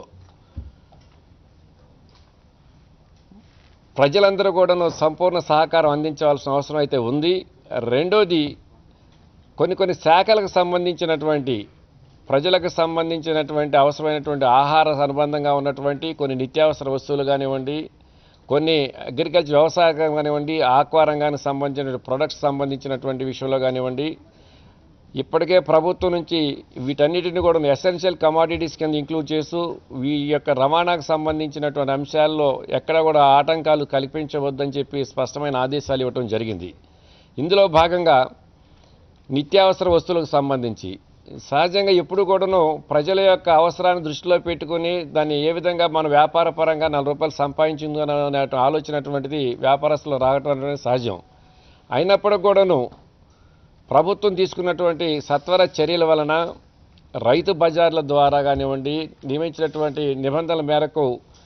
ప్రజలందరూ కూడాను సంపూర్ణ సహకారం అందించవలసిన అవసరం అయితే ఉంది రెండోది కొన్ని కొన్ని శాఖలకు సంబంధించినటువంటి ప్రజలకు సంబంధించినటువంటి అవసరమైనటువంటి ఆహార అనుబంధంగా ఉన్నటువంటి కొన్ని నిత్యావసర వస్తువులు కానివ్వండి కొన్ని అగ్రికల్చర్ వ్యవసాయం కానివ్వండి ఆక్వా రంగానికి సంబంధించిన ప్రొడక్ట్స్ సంబంధించినటువంటి విషయంలో కానివ్వండి ఇప్పటికే ప్రభుత్వం నుంచి వీటన్నిటిని కూడా ఎసెన్షియల్ కమాడిటీస్ కింద ఇంక్లూడ్ చేస్తూ ఈ యొక్క రవాణాకు సంబంధించినటువంటి అంశాల్లో ఎక్కడ కూడా ఆటంకాలు కల్పించవద్దని చెప్పి స్పష్టమైన ఆదేశాలు ఇవ్వటం జరిగింది ఇందులో భాగంగా నిత్యావసర వస్తువులకు సంబంధించి సహజంగా ఎప్పుడు కూడాను ప్రజల యొక్క అవసరాన్ని దృష్టిలో పెట్టుకుని దాన్ని ఏ విధంగా మన వ్యాపార పరంగా నాలుగు రూపాయలు సంపాదించింది అనే ఆలోచన అటువంటిది వ్యాపారస్తులు రావటం అనేది సహజం అయినప్పటికి కూడాను ప్రభుత్వం తీసుకున్నటువంటి సత్వర చర్యల వలన రైతు బజార్ల ద్వారా కానివ్వండి నియమించినటువంటి నిబంధనల మేరకు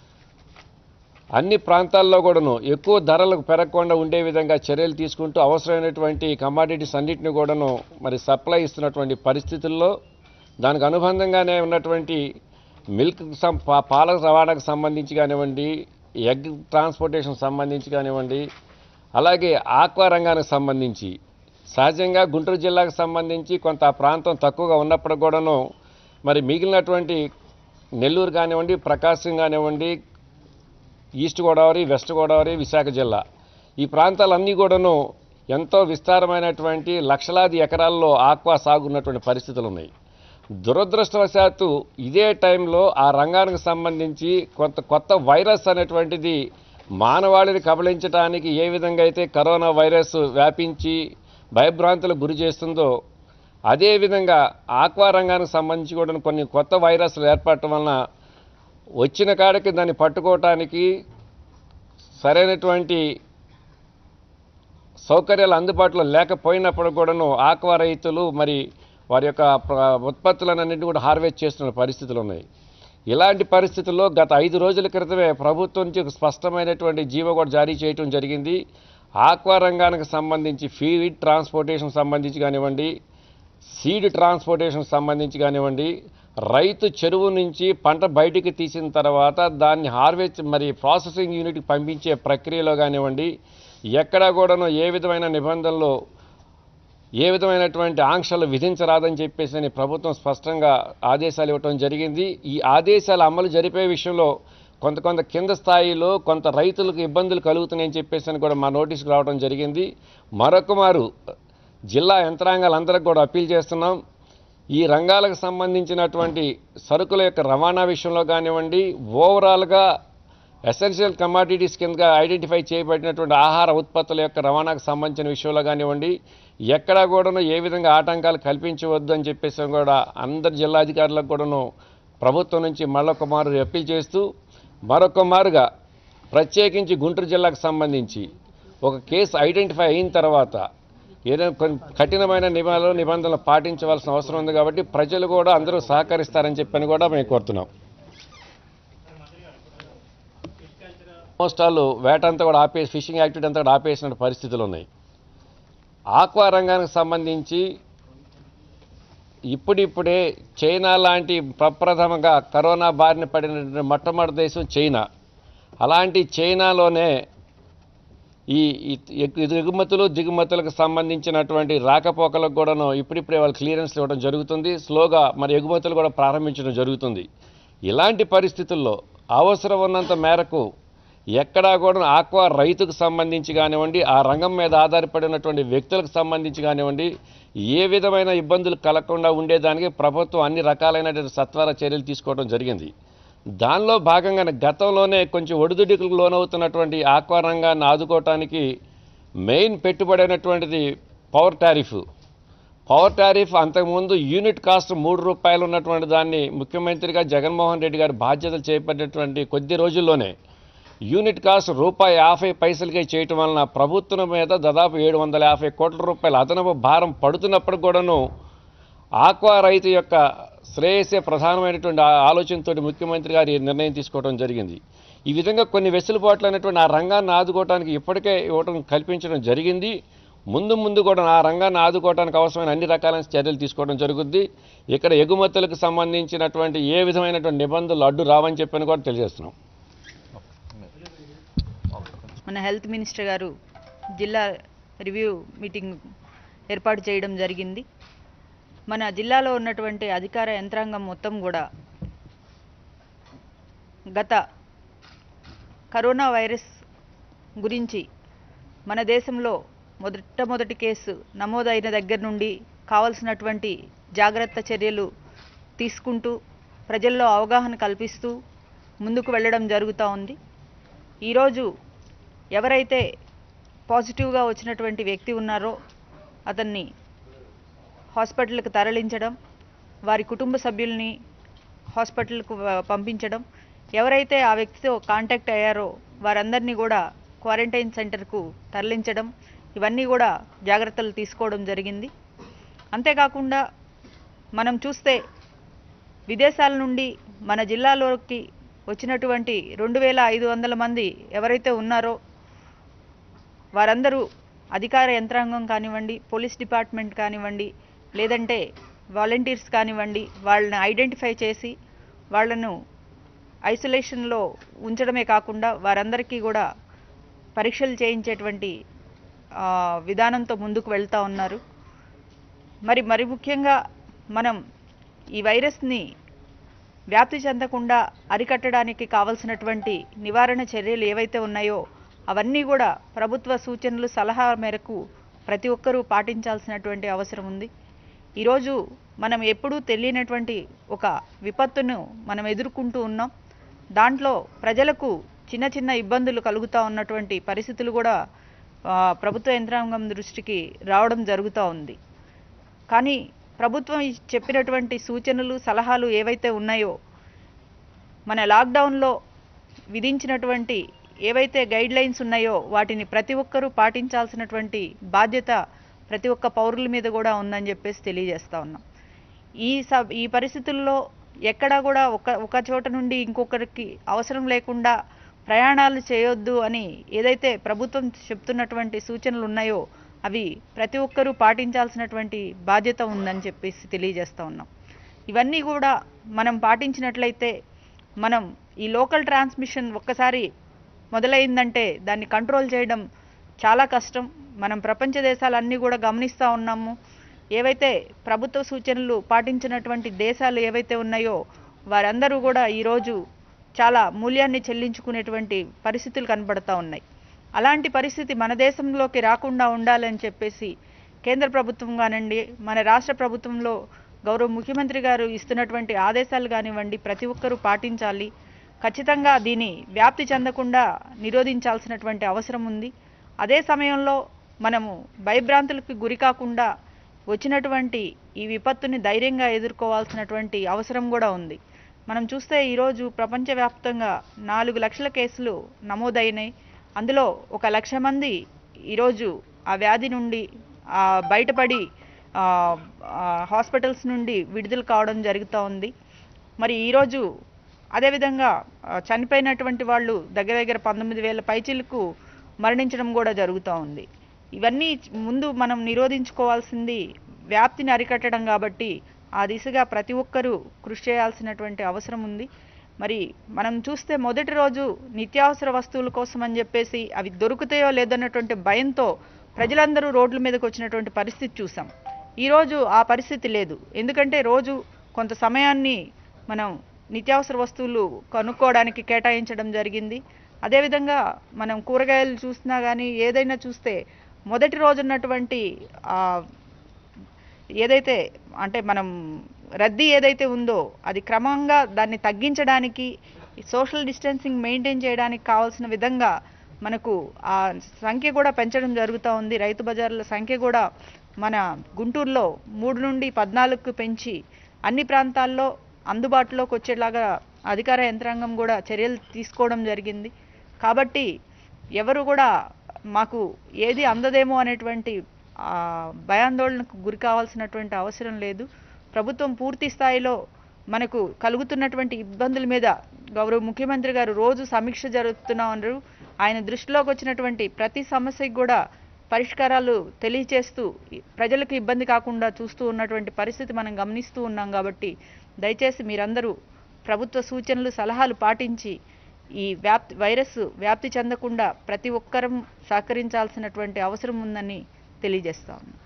అన్ని ప్రాంతాల్లో కూడాను ఎక్కువ ధరలకు పెరగకుండా ఉండే విధంగా చర్యలు తీసుకుంటూ అవసరమైనటువంటి కమాడిటీస్ అన్నింటిని కూడాను మరి సప్లై ఇస్తున్నటువంటి పరిస్థితుల్లో దానికి అనుబంధంగానే ఉన్నటువంటి మిల్క్ సం పా- పాల రవాణాకు సంబంధించి కానివ్వండి ఎగ్ ట్రాన్స్పోర్టేషన్ సంబంధించి కానివ్వండి అలాగే ఆక్వా రంగానికి సంబంధించి సహజంగా గుంటూరు జిల్లాకు సంబంధించి కొంత ఆ ప్రాంతం తక్కువగా ఉన్నప్పుడు కూడాను మరి మిగిలినటువంటి నెల్లూరు కానివ్వండి ప్రకాశం కానివ్వండి ఈస్ట్ గోదావరి వెస్ట్ గోదావరి విశాఖ జిల్లా ఈ ప్రాంతాలన్నీ కూడాను ఎంతో విస్తారమైనటువంటి లక్షలాది ఎకరాల్లో ఆక్వా సాగు ఉన్నటువంటి పరిస్థితులు ఉన్నాయి దురదృష్టవశాత్తు ఇదే టైంలో ఆ రంగానికి సంబంధించి కొంత కొత్త వైరస్ అనేటువంటిది మానవాళిని కబళించడానికి ఏ విధంగా అయితే కరోనా వైరస్ వ్యాపించి భయభ్రాంతులకు గురి చేస్తుందో అదేవిధంగా ఆక్వా రంగానికి సంబంధించి కూడా కొన్ని కొత్త వైరస్లు ఏర్పడటం వలన వచ్చిన కాడికి దాన్ని పట్టుకోవటానికి సరైనటువంటి సౌకర్యాలు అందుబాటులో లేకపోయినప్పుడు కూడాను ఆక్వా రైతులు మరి వారి యొక్క ప్ర- ఉత్పత్తులన్నింటినీ కూడా హార్వెస్ట్ చేస్తున్న పరిస్థితులు ఉన్నాయి ఇలాంటి పరిస్థితుల్లో గత ఐదు రోజుల క్రితమే ప్రభుత్వం నుంచి ఒక స్పష్టమైనటువంటి జీవో కూడా జారీ చేయటం జరిగింది ఆక్వా రంగానికి సంబంధించి ఫీడ్ ట్రాన్స్పోర్టేషన్ సంబంధించి కానివ్వండి సీడ్ ట్రాన్స్పోర్టేషన్ సంబంధించి కానివ్వండి రైతు చెరువు నుంచి పంట బయటికి తీసిన తర్వాత దాన్ని హార్వెస్ట్ మరి ప్రాసెసింగ్ యూనిట్కి పంపించే ప్రక్రియలో కానివ్వండి ఎక్కడా కూడాను ఏ విధమైన నిబంధనలు ఏ విధమైనటువంటి ఆంక్షలు విధించరాదని చెప్పేసి అని ప్రభుత్వం స్పష్టంగా ఆదేశాలు ఇవ్వటం జరిగింది ఈ ఆదేశాల అమలు జరిపే విషయంలో కొంత కొంత కింద స్థాయిలో కొంత రైతులకు ఇబ్బందులు కలుగుతున్నాయని చెప్పేసి అని కూడా మా నోటీసుకు రావడం జరిగింది మరొక మారు జిల్లా యంత్రాంగాలందరికీ కూడా అప్పీల్ చేస్తున్నాం ఈ రంగాలకు సంబంధించినటువంటి సరుకుల యొక్క రవాణా విషయంలో కానివ్వండి ఓవరాల్గా ఎసెన్షియల్ కమాడిటీస్ కింద ఐడెంటిఫై చేయబడినటువంటి ఆహార ఉత్పత్తుల యొక్క రవాణాకు సంబంధించిన విషయంలో కానివ్వండి ఎక్కడా కూడాను ఏ విధంగా ఆటంకాలు కల్పించవద్దు అని చెప్పేసి కూడా అందరి జిల్లాధికారులకు కూడాను ప్రభుత్వం నుంచి మరొక మారు అప్పీల్ చేస్తూ మరొక మారుగా ప్రత్యేకించి గుంటూరు జిల్లాకు సంబంధించి ఒక కేసు ఐడెంటిఫై అయిన తర్వాత ఏదైనా కొన్ని కఠినమైన నిబంధనలు నిబంధనలు పాటించవలసిన అవసరం ఉంది కాబట్టి ప్రజలు కూడా అందరూ సహకరిస్తారని చెప్పని కూడా మేము కోరుతున్నాం ఆల్మోస్ట్ వాళ్ళు వేట అంతా కూడా ఆపేసి ఫిషింగ్ యాక్టివిటీ అంతా కూడా ఆపేసిన పరిస్థితులు ఉన్నాయి ఆక్వా రంగానికి సంబంధించి ఇప్పుడిప్పుడే చైనా లాంటి ప్రప్రథమంగా కరోనా బారిన పడిన మొట్టమొదటి దేశం చైనా అలాంటి చైనాలోనే ఈ ఈ- ఈ ఎగుమతులు దిగుమతులకు సంబంధించినటువంటి రాకపోకలకు కూడాను ఇప్పుడిప్పుడే వాళ్ళు క్లియరెన్స్ ఇవ్వడం జరుగుతుంది స్లోగా మరి ఎగుమతులు కూడా ప్రారంభించడం జరుగుతుంది ఇలాంటి పరిస్థితుల్లో అవసరం ఉన్నంత మేరకు ఎక్కడా కూడా ఆక్వా రైతుకు సంబంధించి కానివ్వండి ఆ రంగం మీద ఆధారపడి ఉన్నటువంటి వ్యక్తులకు సంబంధించి కానివ్వండి ఏ విధమైన ఇబ్బందులు కలగకుండా ఉండేదానికి ప్రభుత్వం అన్ని రకాలైనటువంటి సత్వర చర్యలు తీసుకోవడం జరిగింది దానిలో భాగంగానే గతంలోనే కొంచెం ఒడిదుడుకులకు లోనవుతున్నటువంటి ఆక్వా రంగాన్ని ఆదుకోవటానికి మెయిన్ పెట్టుబడి అయినటువంటిది పవర్ టారిఫ్ పవర్ టారిఫ్ అంతకుముందు యూనిట్ కాస్ట్ మూడు రూపాయలు ఉన్నటువంటి దాన్ని ముఖ్యమంత్రిగా జగన్మోహన్ రెడ్డి గారు బాధ్యతలు చేపట్టినటువంటి కొద్ది రోజుల్లోనే యూనిట్ కాస్ట్ రూపాయి యాభై పైసలకే చేయటం వలన ప్రభుత్వం మీద దాదాపు ఏడు వందల యాభై కోట్ల రూపాయల అదనపు భారం పడుతున్నప్పుడు కూడాను ఆక్వా రైతు యొక్క శ్రేయస్సే ప్రధానమైనటువంటి ఆ ఆలోచనతో ముఖ్యమంత్రి గారు ఈ నిర్ణయం తీసుకోవడం జరిగింది ఈ విధంగా కొన్ని వెసులుబాట్లు అనేటువంటి ఆ రంగాన్ని ఆదుకోవడానికి ఇప్పటికే ఇవ్వడం కల్పించడం జరిగింది ముందు ముందు కూడా ఆ రంగాన్ని ఆదుకోవడానికి అవసరమైన అన్ని రకాలైన చర్యలు తీసుకోవడం జరుగుద్ది ఇక్కడ ఎగుమతులకు సంబంధించినటువంటి ఏ విధమైనటువంటి నిబంధనలు అడ్డు రావని చెప్పని కూడా తెలియజేస్తున్నాం మన హెల్త్ మినిస్టర్ గారు జిల్లా రివ్యూ మీటింగ్ ఏర్పాటు చేయడం జరిగింది మన జిల్లాలో ఉన్నటువంటి అధికార యంత్రాంగం మొత్తం కూడా గత కరోనా వైరస్ గురించి మన దేశంలో మొదటమొదటి కేసు నమోదైన దగ్గర నుండి కావలసినటువంటి జాగ్రత్త చర్యలు తీసుకుంటూ ప్రజల్లో అవగాహన కల్పిస్తూ ముందుకు వెళ్ళడం జరుగుతూ ఉంది ఈరోజు ఎవరైతే పాజిటివ్గా వచ్చినటువంటి వ్యక్తి ఉన్నారో అతన్ని హాస్పిటల్కి తరలించడం వారి కుటుంబ సభ్యుల్ని హాస్పిటల్కు వ- పంపించడం ఎవరైతే ఆ వ్యక్తితో కాంటాక్ట్ అయ్యారో వారందరినీ కూడా క్వారంటైన్ సెంటర్కు తరలించడం ఇవన్నీ కూడా జాగ్రత్తలు తీసుకోవడం జరిగింది అంతేకాకుండా మనం చూస్తే విదేశాల నుండి మన జిల్లాలోకి వచ్చినటువంటి రెండు వేల ఐదు వందల మంది ఎవరైతే ఉన్నారో వారందరూ అధికార యంత్రాంగం కానివ్వండి పోలీస్ డిపార్ట్మెంట్ కానివ్వండి లేదంటే వాలంటీర్స్ కానివ్వండి వాళ్ళని ఐడెంటిఫై చేసి వాళ్ళను ఐసోలేషన్లో ఉంచడమే కాకుండా వారందరికీ కూడా పరీక్షలు చేయించేటువంటి ఆ, విధానంతో ముందుకు వెళ్తూ ఉన్నారు మరి మరి ముఖ్యంగా మనం ఈ వైరస్ని వ్యాప్తి చెందకుండా అరికట్టడానికి కావలసినటువంటి నివారణ చర్యలు ఏవైతే ఉన్నాయో అవన్నీ కూడా ప్రభుత్వ సూచనలు సలహా మేరకు ప్రతి ఒక్కరూ పాటించాల్సినటువంటి అవసరం ఉంది ఈరోజు మనం ఎప్పుడూ తెలియనటువంటి ఒక విపత్తును మనం ఎదుర్కొంటూ ఉన్నాం దాంట్లో ప్రజలకు చిన్న చిన్న ఇబ్బందులు కలుగుతూ ఉన్నటువంటి పరిస్థితులు కూడా ఆ, ప్రభుత్వ యంత్రాంగం దృష్టికి రావడం జరుగుతూ ఉంది కానీ ప్రభుత్వం ఈ చెప్పినటువంటి సూచనలు సలహాలు ఏవైతే ఉన్నాయో మన లాక్డౌన్లో విధించినటువంటి ఏవైతే గైడ్ లైన్స్ ఉన్నాయో వాటిని ప్రతి ఒక్కరూ పాటించాల్సినటువంటి బాధ్యత ప్రతి ఒక్క పౌరుల మీద కూడా ఉందని చెప్పేసి తెలియజేస్తా ఉన్నాం ఈ సబ్ ఈ పరిస్థితుల్లో ఎక్కడా కూడా ఒక ఒక చోట నుండి ఇంకొకరికి అవసరం లేకుండా ప్రయాణాలు చేయొద్దు అని ఏదైతే ప్రభుత్వం చెప్తున్నటువంటి సూచనలు ఉన్నాయో అవి ప్రతి ఒక్కరూ పాటించాల్సినటువంటి బాధ్యత ఉందని చెప్పేసి తెలియజేస్తా ఉన్నాం ఇవన్నీ కూడా మనం పాటించినట్లయితే మనం ఈ లోకల్ ట్రాన్స్మిషన్ ఒక్కసారి మొదలైందంటే దాన్ని కంట్రోల్ చేయడం చాలా కష్టం మనం ప్రపంచ దేశాలన్నీ కూడా గమనిస్తూ ఉన్నాము ఏవైతే ప్రభుత్వ సూచనలు పాటించినటువంటి దేశాలు ఏవైతే ఉన్నాయో వారందరూ కూడా ఈరోజు చాలా మూల్యాన్ని చెల్లించుకునేటువంటి పరిస్థితులు కనబడతా ఉన్నాయి అలాంటి పరిస్థితి మన దేశంలోకి రాకుండా ఉండాలని చెప్పేసి కేంద్ర ప్రభుత్వం కానివ్వండి మన రాష్ట్ర ప్రభుత్వంలో గౌరవ ముఖ్యమంత్రి గారు ఇస్తున్నటువంటి ఆదేశాలు కానివ్వండి ప్రతి ఒక్కరూ పాటించాలి ఖచ్చితంగా దీని వ్యాప్తి చెందకుండా నిరోధించాల్సినటువంటి అవసరం ఉంది అదే సమయంలో మనము భయభ్రాంతులకు గురి కాకుండా వచ్చినటువంటి ఈ విపత్తుని ధైర్యంగా ఎదుర్కోవాల్సినటువంటి అవసరం కూడా ఉంది మనం చూస్తే ఈరోజు ప్రపంచవ్యాప్తంగా నాలుగు లక్షల కేసులు నమోదైనాయి అందులో ఒక లక్ష మంది ఈరోజు ఆ వ్యాధి నుండి ఆ, బయటపడి ఆ, ఆ, హాస్పిటల్స్ నుండి విడుదల కావడం జరుగుతూ ఉంది మరి ఈరోజు అదేవిధంగా ఆ, చనిపోయినటువంటి వాళ్ళు దగ్గర దగ్గర పంతొమ్మిది వేల పైచిలకు మరణించడం కూడా జరుగుతూ ఉంది ఇవన్నీ ముందు మనం నిరోధించుకోవాల్సింది వ్యాప్తిని అరికట్టడం కాబట్టి ఆ దిశగా ప్రతి ఒక్కరూ కృషి చేయాల్సినటువంటి అవసరం ఉంది మరి మనం చూస్తే మొదటి రోజు నిత్యావసర వస్తువుల కోసం అని చెప్పేసి అవి దొరుకుతాయో లేదన్నటువంటి భయంతో ప్రజలందరూ రోడ్ల మీదకి వచ్చినటువంటి పరిస్థితి చూసాం ఈరోజు ఆ పరిస్థితి లేదు ఎందుకంటే రోజు కొంత సమయాన్ని మనం నిత్యావసర వస్తువులు కొనుక్కోవడానికి కేటాయించడం జరిగింది అదేవిధంగా మనం కూరగాయలు చూసినా కానీ ఏదైనా చూస్తే మొదటి రోజు ఉన్నటువంటి ఆ, ఏదైతే అంటే మనం రద్దీ ఏదైతే ఉందో అది క్రమంగా దాన్ని తగ్గించడానికి సోషల్ డిస్టెన్సింగ్ మెయింటైన్ చేయడానికి కావాల్సిన విధంగా మనకు ఆ సంఖ్య కూడా పెంచడం జరుగుతూ ఉంది రైతు బజార్ల సంఖ్య కూడా మన గుంటూరులో మూడు నుండి పద్నాలుగుకు పెంచి అన్ని ప్రాంతాల్లో అందుబాటులోకి వచ్చేలాగా అధికార యంత్రాంగం కూడా చర్యలు తీసుకోవడం జరిగింది కాబట్టి ఎవరు కూడా మాకు ఏది అందదేమో అనేటువంటి ఆ, భయాందోళనకు గురి కావాల్సినటువంటి అవసరం లేదు ప్రభుత్వం పూర్తి స్థాయిలో మనకు కలుగుతున్నటువంటి ఇబ్బందుల మీద గౌరవ ముఖ్యమంత్రి గారు రోజు సమీక్ష జరుపుతున్నారు ఆయన దృష్టిలోకి వచ్చినటువంటి ప్రతి సమస్యకి కూడా పరిష్కారాలు తెలియచేస్తూ ఈ ప్రజలకు ఇబ్బంది కాకుండా చూస్తూ ఉన్నటువంటి పరిస్థితి మనం గమనిస్తూ ఉన్నాం కాబట్టి దయచేసి మీరందరూ ప్రభుత్వ సూచనలు సలహాలు పాటించి ఈ వ్యాప్తి వైరస్ వ్యాప్తి చెందకుండా ప్రతి ఒక్కరం సహకరించాల్సినటువంటి అవసరం ఉందని తెలియజేస్తా ఉన్నాం